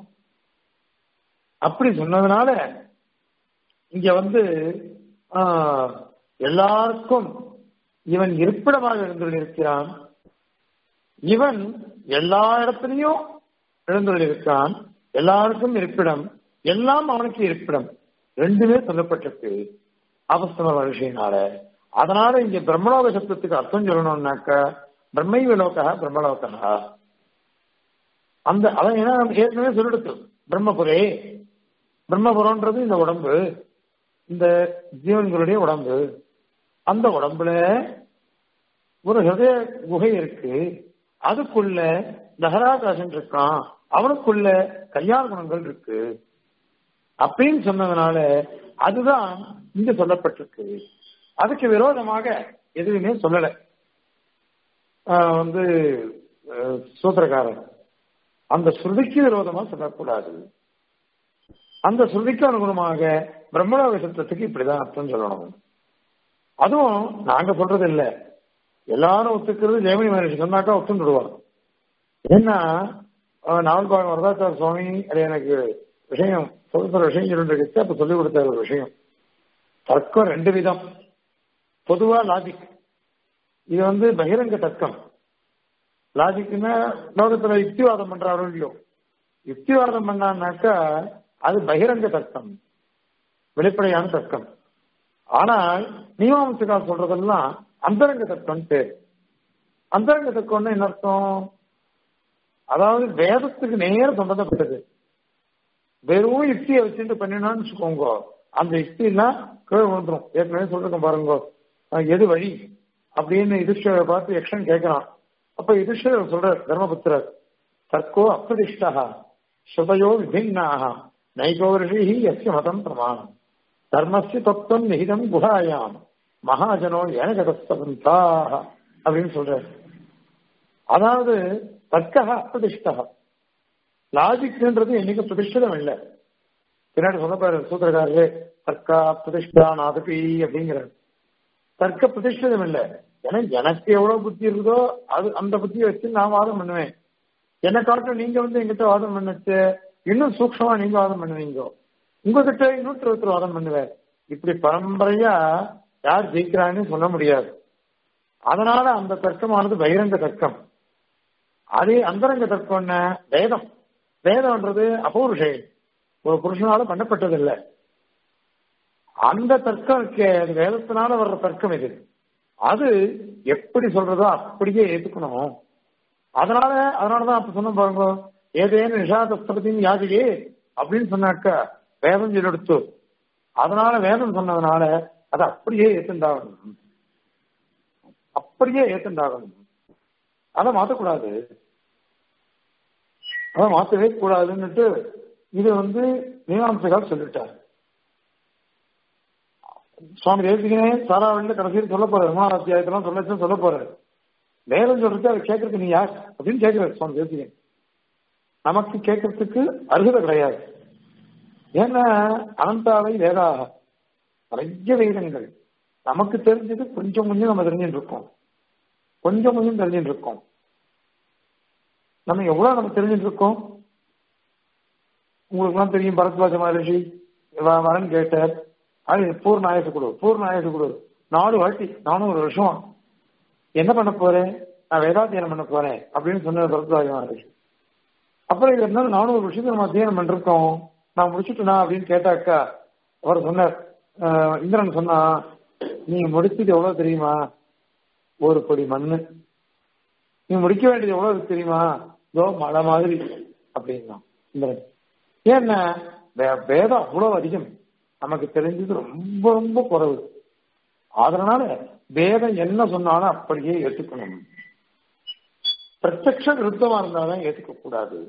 அப்படி சொன்னதுனால இங்க வந்து ஆஹ், எல்லாருக்கும் இவன் இருப்பிடமாக எழுந்துள்ளிருக்கிறான் இவன் எல்லா இடத்துலயும் எழுந்துள்ளிருக்கான் எல்லாருக்கும் இருப்பிடம் எல்லாம் அவனுக்கு இருப்பிடம் ரெண்டுமே சொல்லப்பட்டிருக்கு அவஸ்தம மகிழ்ச்சியினால அதனால இங்க பிரம்மலோக சப்தத்துக்கு அர்த்தம் சொல்லணும்னாக்க பிரம்மைவ லோகா பிரம்மலோகா அந்த அவன் ஏன்னா ஏற்கனவே சொல்லிடுத்து பிரம்மபுரே பிரம்மபுரம்ன்றது இந்த உடம்பு இந்த ஜீவன்களுடைய உடம்பு அந்த உடம்புல ஒரு ஹிருதய குகை இருக்கு அதுக்குள்ள தஹராகாசன் இருக்கான் அவனுக்குள்ள கல்யாண குணங்கள் இருக்கு அப்படின்னு சொன்னதுனால அதுதான் இங்க சொல்லப்பட்டிருக்கு அதுக்கு விரோதமாக எதுவுமே சொல்லல ஆஹ் வந்து ஆஹ் சூத்திரக்காரன் அந்த ஸ்ருதிக்கு விரோதமா சொல்லக்கூடாது அந்த ஸ்ருதிக்கு அனுகுணமாக பிரம்மலோக சத்தத்துக்கு இப்படிதான் அர்த்தம் சொல்லணும் அதுவும் நாங்க சொல்றது இல்ல எல்லாரும் ஒத்துக்கிறது ஜெயமணி மகரிஷி சொன்னாக்கா ஒத்துண்டுடுவாங்க ஏன்னா அஹ், நாவல்பாகம் வரதாச்சார சுவாமி அது எனக்கு விஷயம் சொல்ற விஷயம் சொல்லிட்டு அப்ப சொல்லிக் கொடுத்த ஒரு விஷயம் தர்க்கம் ரெண்டு விதம் பொதுவா லாஜிக் இது வந்து பகிரங்க தர்க்கம் லாஜிக்னா லோகத்துல யுக்திவாதம் பண்றாரோ இல்லையோ யுக்திவாதம் பண்ணான்னாக்கா அது பகிரங்க தர்க்கம் வெளிப்படையான தர்க்கம் ஆனால் மீமாம்சகா சொல்றதெல்லாம் அந்தரங்க தர்க்கம் பேர் அந்தரங்க தர்க்கம்னு என்ன அர்த்தம் அதாவது வேதத்துக்கு நேர சம்பந்தப்பட்டது வெறும் யுக்தியை வச்சுட்டு பண்ணினான்னு வச்சுக்கோங்க அந்த யுக்தி எல்லாம் கீழே விழுந்துரும் ஏற்கனவே சொல்லிருக்கோம் பாருங்க அஹ் எது வழி அப்படின்னு யுதிஷ்டரை பார்த்து யக்ஷன் கேட்கிறான் அப்ப யுதிஷ்டர் சொல்றார் தர்மபுத்திரர் தர்க்கோ அப்பிரதிஷ்டா ஸ்ருதயோ விபின்னாக நைகோ ரிஷி எஸ்ய மதம் பிரமாணம் தர்மஸ்ய தத்துவம் நிகிதம் குஹாயாம் மகாஜனோ ஏனகதஸ்தவந்தா அப்படின்னு சொல்றாரு அதாவது தர்க்கா அப்பிரதிஷ்டா லாஜிக்ன்றது என்னைக்கு பிரதிஷ்டிதம் இல்லை பின்னாடி சொல்லப்பாரு சூத்திரக்காரரு தர்க்கா பிரதிஷ்டா நாதபி அப்படிங்கிறார் தர்க்க பிரதிஷ்டிதம் இல்லை ஏன்னா எனக்கு எவ்வளவு புத்தி இருக்குதோ அது அந்த புத்தியை வச்சு நான் வாதம் பண்ணுவேன் என்னை காட்டும் நீங்க வந்து எங்கிட்ட வாதம் பண்ணச்சு இன்னும் சூக்ஷமா நீங்க வாதம் பண்ணுவீங்க உங்ககிட்ட இன்னொருத்தர் ஒருத்தர் வாதம் பண்ணுவேன் இப்படி பரம்பரையா யார் ஜெயிக்கிறான்னு சொல்ல முடியாது அதனால அந்த தர்க்கமானது பகிரங்க தர்க்கம் அதே அந்தரங்க தர்க்கம் என்ன வேதம் வேதம்ன்றது அபௌருஷை ஒரு புருஷனால பண்ணப்பட்டதில்லை அந்த தர்க்கம் இருக்கே அது வேதத்தினால வர்ற தர்க்கம் இது அது எப்படி சொல்றதோ அப்படியே ஏத்துக்கணும் அதனால அதனாலதான் அப்ப சொன்ன பாருங்க ஏதேனும் நிஷாதஸ்திரத்தின் யாதியே அப்படின்னு சொன்னாக்க வேதம் சொல்லெடுத்து அதனால வேதம் சொன்னதுனால அதை அப்படியே ஏத்துண்டாகணும் அப்படியே ஏத்துண்டாகணும் அதை மாத்தக்கூடாது அதை மாத்தவே கூடாதுன்னுட்டு இது வந்து மீமாம்சகால் சொல்லிட்டார் சுவாமி தேசிகனே சாராவளியில கடைசியில் சொல்ல போறாரு மூணாவது அத்தியாயத்தெல்லாம் சொல்லச்சு சொல்ல போறாரு வேதம் சொல்றது அதை கேட்கறதுக்கு நீ யார் அப்படின்னு கேட்கிறாரு சுவாமி தேசிகன் நமக்கு கேட்கறதுக்கு அருகதை கிடையாது ஏன்னா அனந்தாவை வேதாக நிறைய வேதங்கள் நமக்கு தெரிஞ்சது கொஞ்சம் கொஞ்சம் நம்ம தெரிஞ்சுட்டு இருக்கோம் கொஞ்சம் கொஞ்சம் தெரிஞ்சுட்டு இருக்கோம் நம்ம எவ்வளவு நம்ம தெரிஞ்சுட்டு இருக்கோம் உங்களுக்கு எல்லாம் தெரியும் பரத்வாஜ மகரிஷி வரன் கேட்டார் அது பூர்ண ஆயுசு கொடு பூர்ண ஆயுசு கொடு நாலு வாட்டி நானும் ஒரு வருஷம் என்ன பண்ண போறேன் நான் வேதாத்தியனம் பண்ண போறேன் அப்படின்னு சொன்னார் பரத்வாஜ மகரிஷி அப்புறம் இது இருந்தாலும் நானும் ஒரு விஷயத்தை நம்ம அத்தியனம் பண்ணிருக்கோம் நான் முடிச்சுட்டேனா அப்படின்னு கேட்டாக்கா அவர் சொன்னார் இந்திரன் சொன்னா நீ முடிச்சது எவ்வளவு தெரியுமா ஒரு கொடி மண்ணு நீ முடிக்க வேண்டியது எவ்வளவு தெரியுமா இதோ மழை மாதிரி அப்படின்னா இந்திரன் ஏன்னா வேதம் அவ்வளவு அதிகம் நமக்கு தெரிஞ்சது ரொம்ப ரொம்ப குறைவு அதனால வேதம் என்ன சொன்னாலும் அப்படியே ஏற்றுக்கணும் பிரத்யக்ஷ விருத்தமா இருந்தாலும் ஏற்றுக்க கூடாது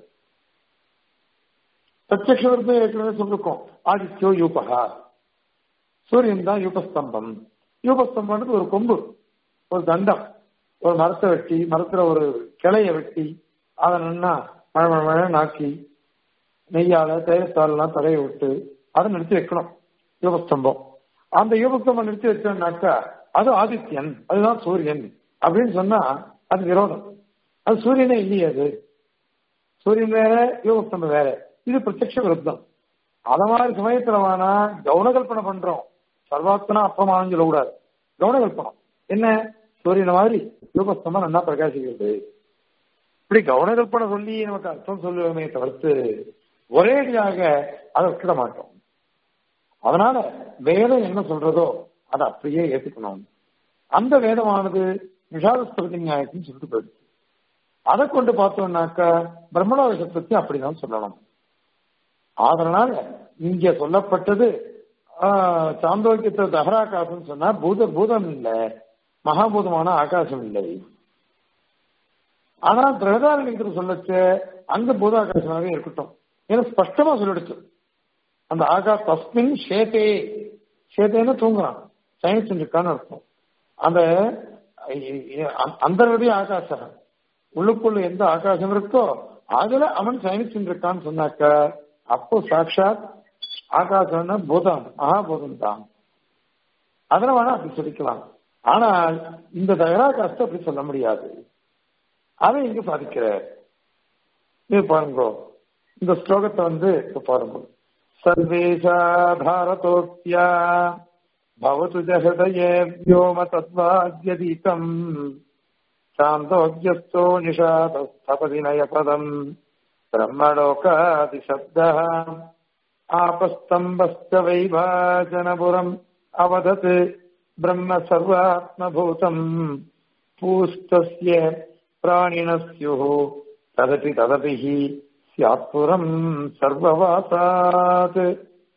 பிரத்யக்ஷ விருத்தம் ஏற்கனவே சொல்லிருக்கோம் ஆதித்யோ யூபகா சூரியன் தான் யூபஸ்தம்பம் யூபஸ்தம்பம்ன்றது ஒரு கொம்பு ஒரு தண்டம் ஒரு மரத்தை வெட்டி மரத்துல ஒரு கிளைய வெட்டி அதை நின்னா மழை மழை மழை நாக்கி நெய்யால தேயத்தாலாம் தடைய விட்டு அதை நிறுத்தி வைக்கணும் யூபஸ்தம்பம் அந்த யூபஸ்தம்பம் நிறுத்தி வச்சோம்னாக்கா அது ஆதித்யன் அதுதான் சூரியன் அப்படின்னு சொன்னா அது விரோதம் அது சூரியனே இல்லையே அது சூரியன் வேற யோகஸ்தம்பம் வேற இது பிரத்யக்ஷ விருத்தம் அத மாதிரி சமயத்துல வேணா கவுனகல்பனை பண்றோம் சர்வாத்மனா அப்பமானு சொல்லக்கூடாது கவுனகல்பனம் என்ன சூரியனை மாதிரி யோகஸ்தம்பம் நல்லா பிரகாசிக்கிறது இப்படி கவுனகல்பனை சொல்லி நமக்கு அர்த்தம் சொல்லுவோமே தவிர்த்து ஒரேடியாக அதை விட்டுட மாட்டோம் அதனால வேதம் என்ன சொல்றதோ அதை அப்படியே ஏத்துக்கணும் அந்த வேதமானது விஷாதஸ்திரதி நியாயத்தின்னு சொல்லிட்டு போயிடுச்சு அதை கொண்டு பார்த்தோம்னாக்க பிரம்மணோக பத்தி அப்படிதான் சொல்லணும் அதனால இங்க சொல்லப்பட்டது சாந்தோக்கியத்தை தகராகாசம் சொன்னா பூத பூதம் இல்லை மகாபூதமான ஆகாசம் இல்லை ஆனா பிரகதாரணியத்தில் சொல்லச்சு அங்க பூதாகாசமாகவே இருக்கட்டும் ஏன்னா ஸ்பஷ்டமா சொல்லிடுச்சு அந்த ஆகா தஸ்மின் ஷேதே ஷேதேன்னு தூங்குறான் சயின்ஸ் இருக்கான்னு அர்த்தம் அந்த அந்தருடைய ஆகாசம் உள்ளுக்குள்ள எந்த ஆகாசம் இருக்கோ அதுல அவன் சயின்ஸ் இருக்கான்னு சொன்னாக்க அப்போ சாட்சாத் ஆகாசம்னா பூதம் மகாபூதம் தான் அதனால வேணா அப்படி சொல்லிக்கலாம் ஆனால் இந்த தகராகாசத்தை அப்படி சொல்ல முடியாது அதை இங்க சாதிக்கிற இது பாருங்க இந்த ஸ்லோகத்தை வந்து இப்ப பாருங்க சர்வேஷா பாரதோக்தியா பவத்து ஜஹதயே வியோம தத்வாத்யதீதம் சாந்தோக்யஸ்தோ நிஷாதஸ்தபதிநயபதம் ब्रह्मलोकादिशब्दः आपस्तम्भश्च वैभाजनपुरम् अवदत् ब्रह्म सर्वात्मभूतम् पूस्तस्य प्राणिनः स्युः तदपि तदपि हि स्यात्पुरम् सर्ववासात्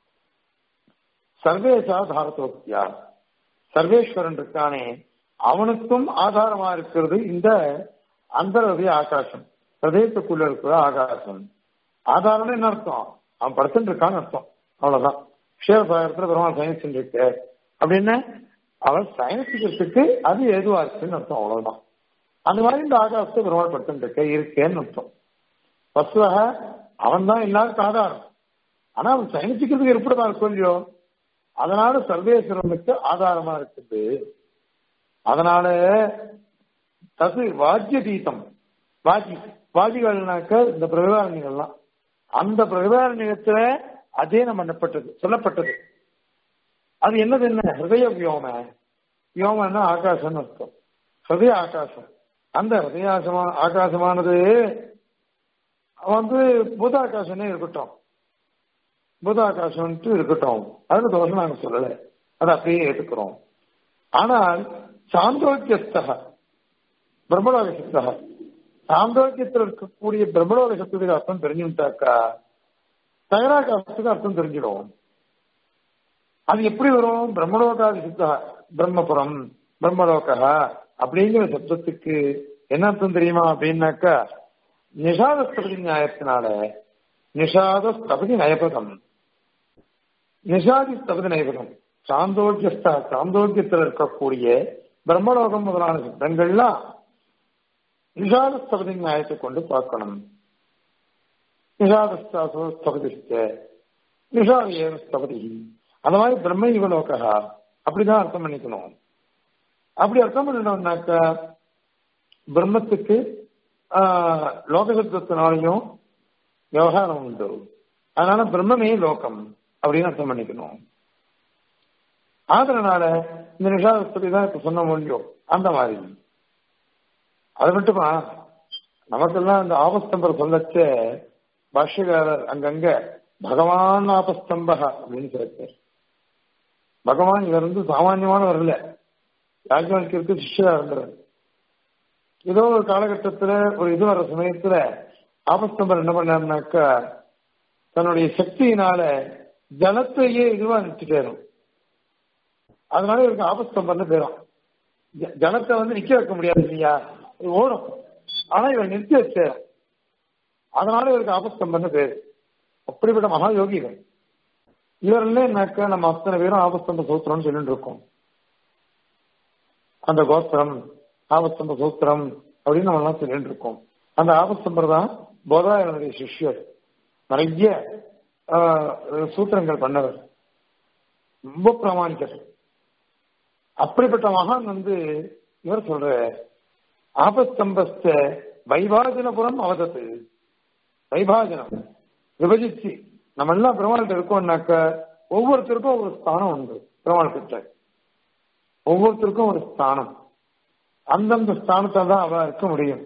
சர்வேசா தாரதோக்தியா சர்வேஸ்வரன் இருக்கானே அவனுக்கும் ஆதாரமா இருக்கிறது இந்த அந்தரதி ஆகாசம் பிரதேசத்துக்குள்ள இருக்கிற ஆகாசம் ஆதாரம் என்ன அர்த்தம் அவன் படுத்துட்டு இருக்கான்னு அர்த்தம் அவ்வளவுதான் க்ஷேரசாகரத்துல பெருமாள் சயனிச்சுட்டு இருக்கு அப்படின்னு அவர் சயனிச்சுக்கிறதுக்கு அது ஏதுவா இருக்குன்னு அர்த்தம் அவ்வளவுதான் அந்த மாதிரி இந்த ஆகாசத்தை பெருமாள் படுத்துட்டு இருக்க இருக்கேன்னு அர்த்தம் வசுவாக அவன் தான் எல்லாருக்கும் ஆதாரம் ஆனா அவன் சயனிச்சுக்கிறதுக்கு எப்படிதான் இருக்கும் இல்லையோ அதனால சர்வேஸ்வரனுக்கு ஆதாரமா இருக்குது அதனால தது வாஜ்ய தீதம் வாஜி வாஜிகள்னாக்க இந்த பிரகதாரண்யங்கள்லாம் அந்த பிரகதாரண்யத்துல அதேனம் பண்ணப்பட்டது சொல்லப்பட்டது அது என்னது என்ன ஹிருதய வியோம வியோமன்னா ஆகாசம்னு அர்த்தம் ஹிருதய ஆகாசம் அந்த ஹிருதயாசமா ஆகாசமானது வந்து பூதாகாசனே இருக்கட்டும் பூதாகாசம்ட்டு இருக்கட்டும் அதுல தோஷம் நாங்க சொல்லல அதை அப்படியே ஏற்றுக்கிறோம் ஆனால் சாந்தோக்கியஸ்தக பிரம்மலோக சக்தக சாந்தோக்கியத்தில் இருக்கக்கூடிய பிரம்மலோக சக்திக்கு அர்த்தம் தெரிஞ்சுட்டாக்கா தகராகாசத்துக்கு அர்த்தம் தெரிஞ்சிடும் அது எப்படி வரும் பிரம்மலோகாதி சித்தா பிரம்மபுரம் பிரம்மலோகா அப்படிங்கிற சப்தத்துக்கு என்ன அர்த்தம் தெரியுமா அப்படின்னாக்கா நிஷாத ஸ்தபதி நியாயத்தினால நிஷாத ஸ்தபதி நயபதம் நிஷாதி ஸ்தபதி நயபதம் சாந்தோக்கியஸ்த சாந்தோக்கியத்தில் இருக்கக்கூடிய பிரம்மலோகம் முதலான சித்தங்கள்லாம் நிஷாத ஸ்தபதி நியாயத்தை கொண்டு பார்க்கணும் நிஷாதஸ்தாசோ ஸ்தபதிஷ்ட நிஷாத ஸ்தபதி அந்த மாதிரி பிரம்ம யுகலோகா அப்படிதான் அர்த்தம் பண்ணிக்கணும் அப்படி அர்த்தம் பண்ணிட்டோம்னாக்கா பிரம்மத்துக்கு லோகசப்தத்தினாலையும் விவகாரம் உண்டு அதனால பிரம்மமே லோகம் அப்படின்னு அர்த்தம் பண்ணிக்கணும் அதனால இந்த நிஷாதஸ்தபதி தான் இப்ப சொன்ன முடியும் அந்த மாதிரி அது மட்டுமா நமக்கெல்லாம் இந்த ஆபஸ்தம்பர் சொல்லச்ச பாஷ்யகாரர் அங்கங்க பகவான் ஆபஸ்தம்பக அப்படின்னு சொல்லிருக்கார் பகவான் இவர் வந்து சாமான்யமானவர் இல்ல யாஜ்வால்கிற்கு சிஷ்யா இருந்தார் ஏதோ ஒரு காலகட்டத்துல ஒரு இது வர சமயத்துல ஆபஸ்தம்பர் என்ன பண்ணாருனாக்கா தன்னுடைய சக்தியினால ஜலத்தையே இதுவா நிறுத்திட்டாரு அதனால இவருக்கு ஆபஸ்தம்பர்னு பேரும் ஜலத்தை வந்து நிக்க வைக்க முடியாது இல்லையா ஓடும் ஆனா இவர் நிறுத்தி வச்சார் அதனால இவருக்கு ஆபஸ்தம்பர்னு பேரு அப்படிப்பட்ட மகா யோகிகள் இவர்ல என்னக்கா நம்ம அத்தனை பேரும் ஆபஸ்தம்ப சூத்திரம்னு சொல்லிட்டு இருக்கோம் அந்த கோத்திரம் ஆபஸ்தம்ப சூத்திரம் அப்படின்னு நம்ம எல்லாம் சொல்லிட்டு இருக்கோம் அந்த ஆபஸ்தம்பர் தான் போதாயனுடைய சிஷ்யர் நிறைய சூத்திரங்கள் பண்ணவர் ரொம்ப பிராமணிக்கர் அப்படிப்பட்ட மகான் வந்து இவர் சொல்ற ஆபஸ்தம்பஸ்த வைபாஜனபுரம் அவதத்து வைபாஜனம் விபஜிச்சு நம்ம எல்லாம் பெருமாள்கிட்ட இருக்கோம்னாக்க ஒவ்வொருத்தருக்கும் ஒரு ஸ்தானம் உண்டு பெருமாள் கிட்ட ஒவ்வொருத்தருக்கும் ஒரு ஸ்தானம் அந்தந்த ஸ்தானத்தை தான் அவ இருக்க முடியும்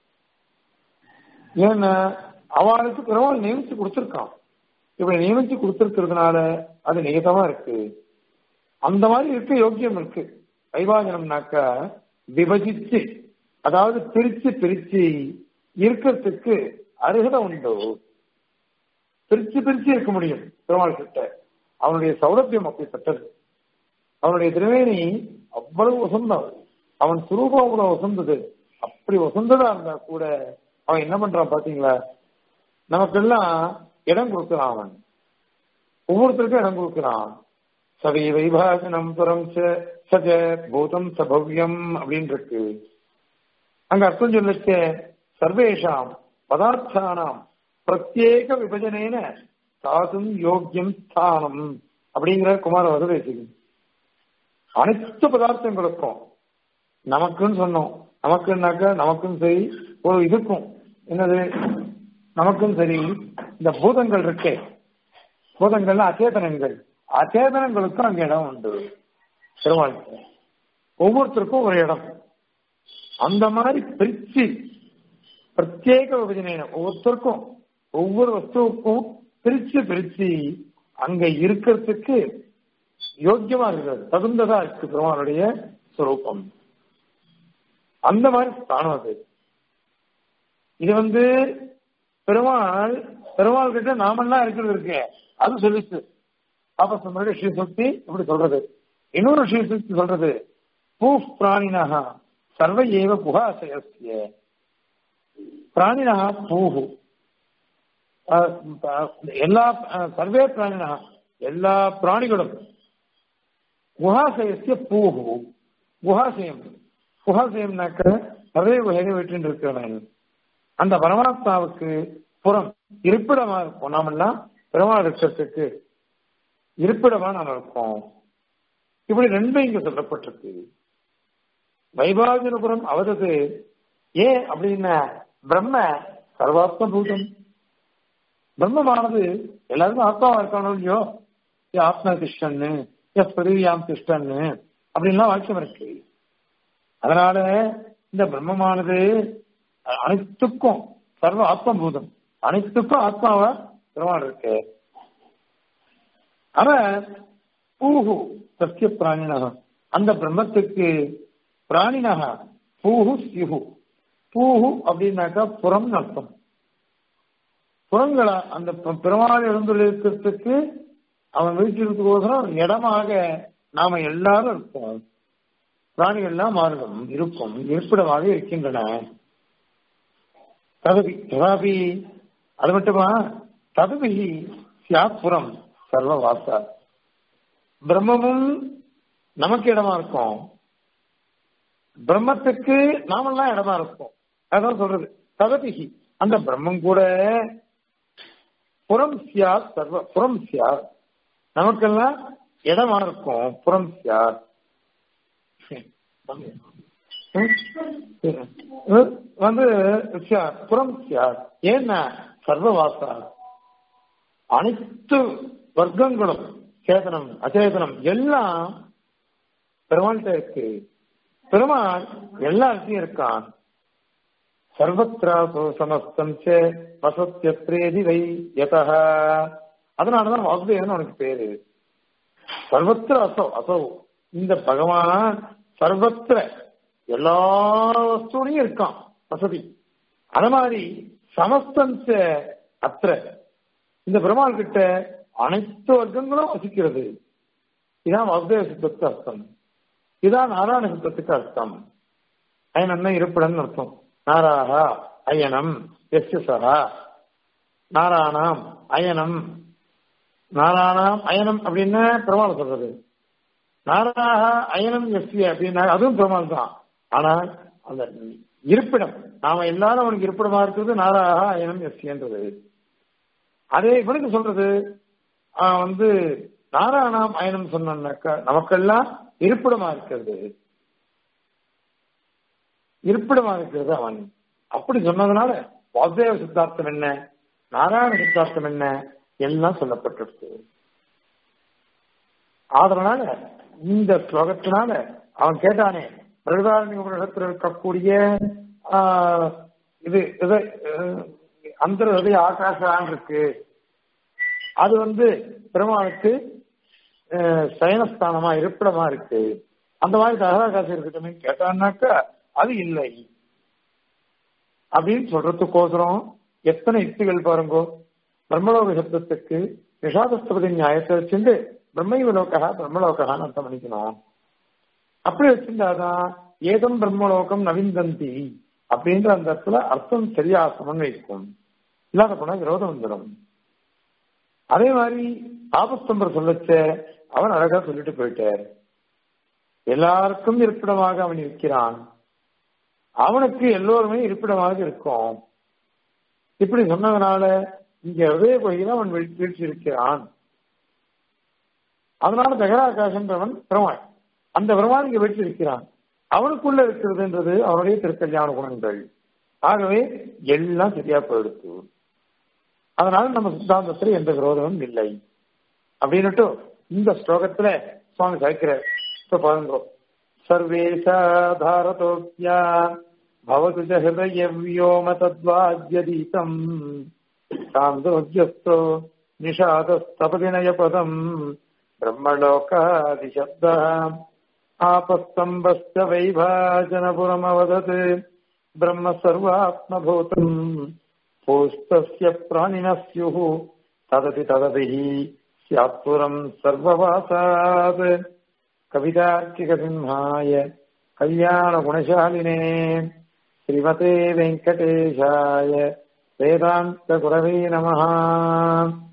ஏன்னா அவளுக்கு பெருமாள் நியமிச்சு கொடுத்துருக்கான் இப்படி நியமிச்சு கொடுத்துருக்கிறதுனால அது நிகதமா இருக்கு அந்த மாதிரி இருக்க யோக்கியம் இருக்கு வைவாஜனம்னாக்கா விபஜிச்சு அதாவது பிரிச்சு பிரிச்சு இருக்கிறதுக்கு அருகதை உண்டு பிரிச்சு பிரிச்சு இருக்க முடியும் பெருமாள் கிட்ட அவனுடைய சௌலபியம் அப்படிப்பட்டது அவனுடைய திருவேணி அவ்வளவு வசந்தம் அவன் சுரூபம் அவ்வளவு வசந்தது அப்படி வசந்ததா இருந்தா கூட அவன் என்ன பண்றான் பாத்தீங்களா நமக்கெல்லாம் இடம் கொடுக்கிறான் அவன் ஒவ்வொருத்தருக்கும் இடம் கொடுக்கிறான் சவி வைபாஜனம் புறம் சஜ பூதம் சபவ்யம் அப்படின்னு இருக்கு அங்க அர்த்தம் சொல்லிச்ச சர்வேஷாம் பதார்த்தானாம் பிரத்யேக விபஜனேன சாதும் யோக்கியம் ஸ்தானம் அப்படிங்கிற குமார வததேசிகன் அனைத்து பதார்த்தங்களுக்கும் நமக்குன்னு சொன்னோம் நமக்குன்னாக்க நமக்கும் சரி ஒரு இதுக்கும் என்னது நமக்கும் சரி இந்த பூதங்கள் இருக்கே பூதங்கள்ல அச்சேதனங்கள் அச்சேதனங்களுக்கும் அங்க இடம் உண்டு பெருமாள் ஒவ்வொருத்தருக்கும் ஒரு இடம் அந்த மாதிரி பிரிச்சு பிரத்யேக விபஜன ஒவ்வொருத்தருக்கும் ஒவ்வொரு வஸ்துவுக்கும் பிரிச்சு பிரிச்சு அங்க இருக்கிறதுக்கு யோக்கியமா இருக்கிறது தகுந்ததா இருக்கு பெருமாளுடைய சுரூபம் அந்த மாதிரி ஸ்தானம் அது இது வந்து பெருமாள் பெருமாள் கிட்ட நாமெல்லாம் இருக்கிறது இருக்கு அது சொல்லிச்சு அப்ப சொன்ன ஸ்ரீ சுக்தி இப்படி சொல்றது இன்னொரு ஸ்ரீ சுக்தி சொல்றது பூஃப் பிராணினஹா சர்வ ஏவ புகாசயஸ்ய பிராணினஹா பூஹு எல்லா சர்வே பிராணினா எல்லா பிராணிகளும் குஹாசயசிய பூஹு குஹாசயம் குஹாசயம்னாக்க நிறைய வகையை வெற்றி இருக்கிறவன் அந்த பரமாத்மாவுக்கு புறம் இருப்பிடமா இருக்கும் நாமெல்லாம் பெருமாள் இருக்கிறதுக்கு இருப்பிடமா நாம் இருக்கோம் இப்படி ரெண்டும் இங்க சொல்லப்பட்டிருக்கு வைபாகினபுரம் அவதது ஏன் அப்படின்னா பிரம்ம சர்வாத்ம பூதம் பிரம்மமானது எல்லாருக்கும் ஆத்மாவா இருக்கானோ இல்லையோ ஏ ஆத்மா திஷ்டன்னு எஸ் பிரிவியாம் திஷ்டன்னு அப்படின்லாம் வாக்கியம் இருக்கு அதனால இந்த பிரம்மமானது அனைத்துக்கும் சர்வ ஆத்மபூதம் அனைத்துக்கும் ஆத்மாவா பெருமாள் இருக்கு ஆனா பூஹு சத்திய பிராணினக அந்த பிரம்மத்துக்கு பிராணினக பூஹு சிஹு பூஹு அப்படின்னாக்கா புறம் அர்த்தம் புறங்களா அந்த பெருமாள் எழுந்துள்ளதுக்கு அவன் வீட்டிற்கு இடமாக நாம எல்லாரும் இருப்போம் பிராணிகள்லாம் மாறும் இருக்கும் இருப்பிடமாக இருக்கின்றன ததபி ததாபி அது மட்டுமா ததபி சியாப்புறம் சர்வ வாசா பிரம்மமும் நமக்கு இடமா இருக்கும் பிரம்மத்துக்கு நாமெல்லாம் இடமா இருக்கும் அதான் சொல்றது ததபிகி அந்த பிரம்மம் கூட புறம் சியார் சர்வ புறம் சியார் நமக்கெல்லாம் இடமா இருக்கும் புறம் சியார் வந்து புறம் சியார் ஏன்னா சர்வவாசா அனைத்து வர்க்கங்களும் சேதனம் அச்சேதனம் எல்லாம் பெருமாள்கிட்ட இருக்கு பெருமாள் எல்லாத்தையும் இருக்கான் சர்வத்ராசோ சமஸ்தம் வசத்தியத்ரேதி வை யதா அதனாலதான் வாசுதேவன் அவனுக்கு பேரு சர்வத்திர அசோ அசோ இந்த பகவான் சர்வத்திர எல்லா வஸ்துலையும் இருக்கான் வசதி அது மாதிரி சமஸ்தஞ்ச அத்திர இந்த பெருமாள் கிட்ட அனைத்து வர்க்கங்களும் வசிக்கிறது இதான் வாசுதேவ சித்தத்துக்கு அர்த்தம் இதான் நாராயண சித்தத்துக்கு அர்த்தம் அயனம்னா இருப்பிடம் அர்த்தம் நாராகா அயனம் எஸ்எஸ்ஆ நாராயணம் அயனம் நாராயணம் அயனம் அப்படின்னு பெருமாள் சொல்றது நாராக அயனம் எஸ்வி அப்படின்னா அதுவும் பெருமாள் தான் ஆனா அந்த இருப்பிடம் நாம எல்லாரும் அவனுக்கு இருப்பிடமா இருக்கிறது நாராக அயனம் எஸ்வின்றது அதே இவனுக்கு சொல்றது வந்து நாராயணம் அயனம் சொன்னாக்கா நமக்கெல்லாம் இருப்பிடமா இருக்கிறது இருப்பிடமா இருக்கிறது அவன் அப்படி சொன்னதுனால வாசுதேவ சித்தார்த்தம் என்ன நாராயண சித்தார்த்தம் என்ன எல்லாம் சொல்லப்பட்டிருக்கு அதனால இந்த ஸ்லோகத்தினால அவன் கேட்டானே பிரகதாரண்ய உபநிடத்தில் இருக்கக்கூடிய இது அந்த ஹிருதய ஆகாஷான் இருக்கு அது வந்து பெருமாளுக்கு சயனஸ்தானமா இருப்பிடமா இருக்கு அந்த மாதிரி தகராகாசம் இருக்கட்டுமே கேட்டான்னாக்கா அது இல்லை அப்படின்னு சொல்றதுக்கோசரம் எத்தனை யுக்திகள் பாருங்கோ பிரம்மலோக சப்தத்துக்கு நிஷாதஸ்தபதி நியாயத்தை வச்சுட்டு பிரம்மைவலோகா பிரம்மலோகான்னு அர்த்தம் பண்ணிக்கணும் அப்படி வச்சிருந்தாதான் ஏதம் பிரம்மலோகம் நவிந்தந்தி அப்படின்ற அந்த இடத்துல அர்த்தம் சரியா சமன்வயிக்கும் இல்லாத போனா விரோதம் வந்துடும் அதே மாதிரி ஆபஸ்தம்பர் சொல்லச்ச அவன் அழகா சொல்லிட்டு போயிட்டார் எல்லாருக்கும் இருப்பிடமாக அவன் இருக்கிறான் அவனுக்கு எல்லோருமே இருப்பிடமாக இருக்கும் இப்படி சொன்னதுனால இங்க ஹிருதய கோயில அவன் வீழ்ச்சி இருக்கிறான் அதனால தகராகாசன்றவன் பெருமாள் அந்த பெருமாள் இங்க வீழ்ச்சி இருக்கிறான் அவனுக்குள்ள இருக்கிறதுன்றது அவனுடைய திருக்கல்யாண குணங்கள் ஆகவே எல்லாம் சரியா போயிடுத்து அதனால நம்ம சித்தாந்தத்துல எந்த விரோதமும் இல்லை அப்படின்னுட்டு இந்த ஸ்லோகத்துல சுவாமி சாய்க்கிற இப்ப பாருங்க சர்வேஷாதாரதோக்யா भवतु च हृदयव्योम तद्वाद्यदीतम् सान्दोग्यस्तो निषादस्तपदिनयपदम् ब्रह्मलोकादिशब्दः आपस्तम्भश्च वैभाजनपुरमवदत् ब्रह्म सर्वात्मभूतम् पूस्तस्य प्राणिनः स्युः तदपि तदपिः स्यात्पुरम् सर्ववासात् कवितार्किकसिंहाय कल्याणगुणशालिने श्रीमते वेङ्कटेशाय वेदान्तगुरवे नमः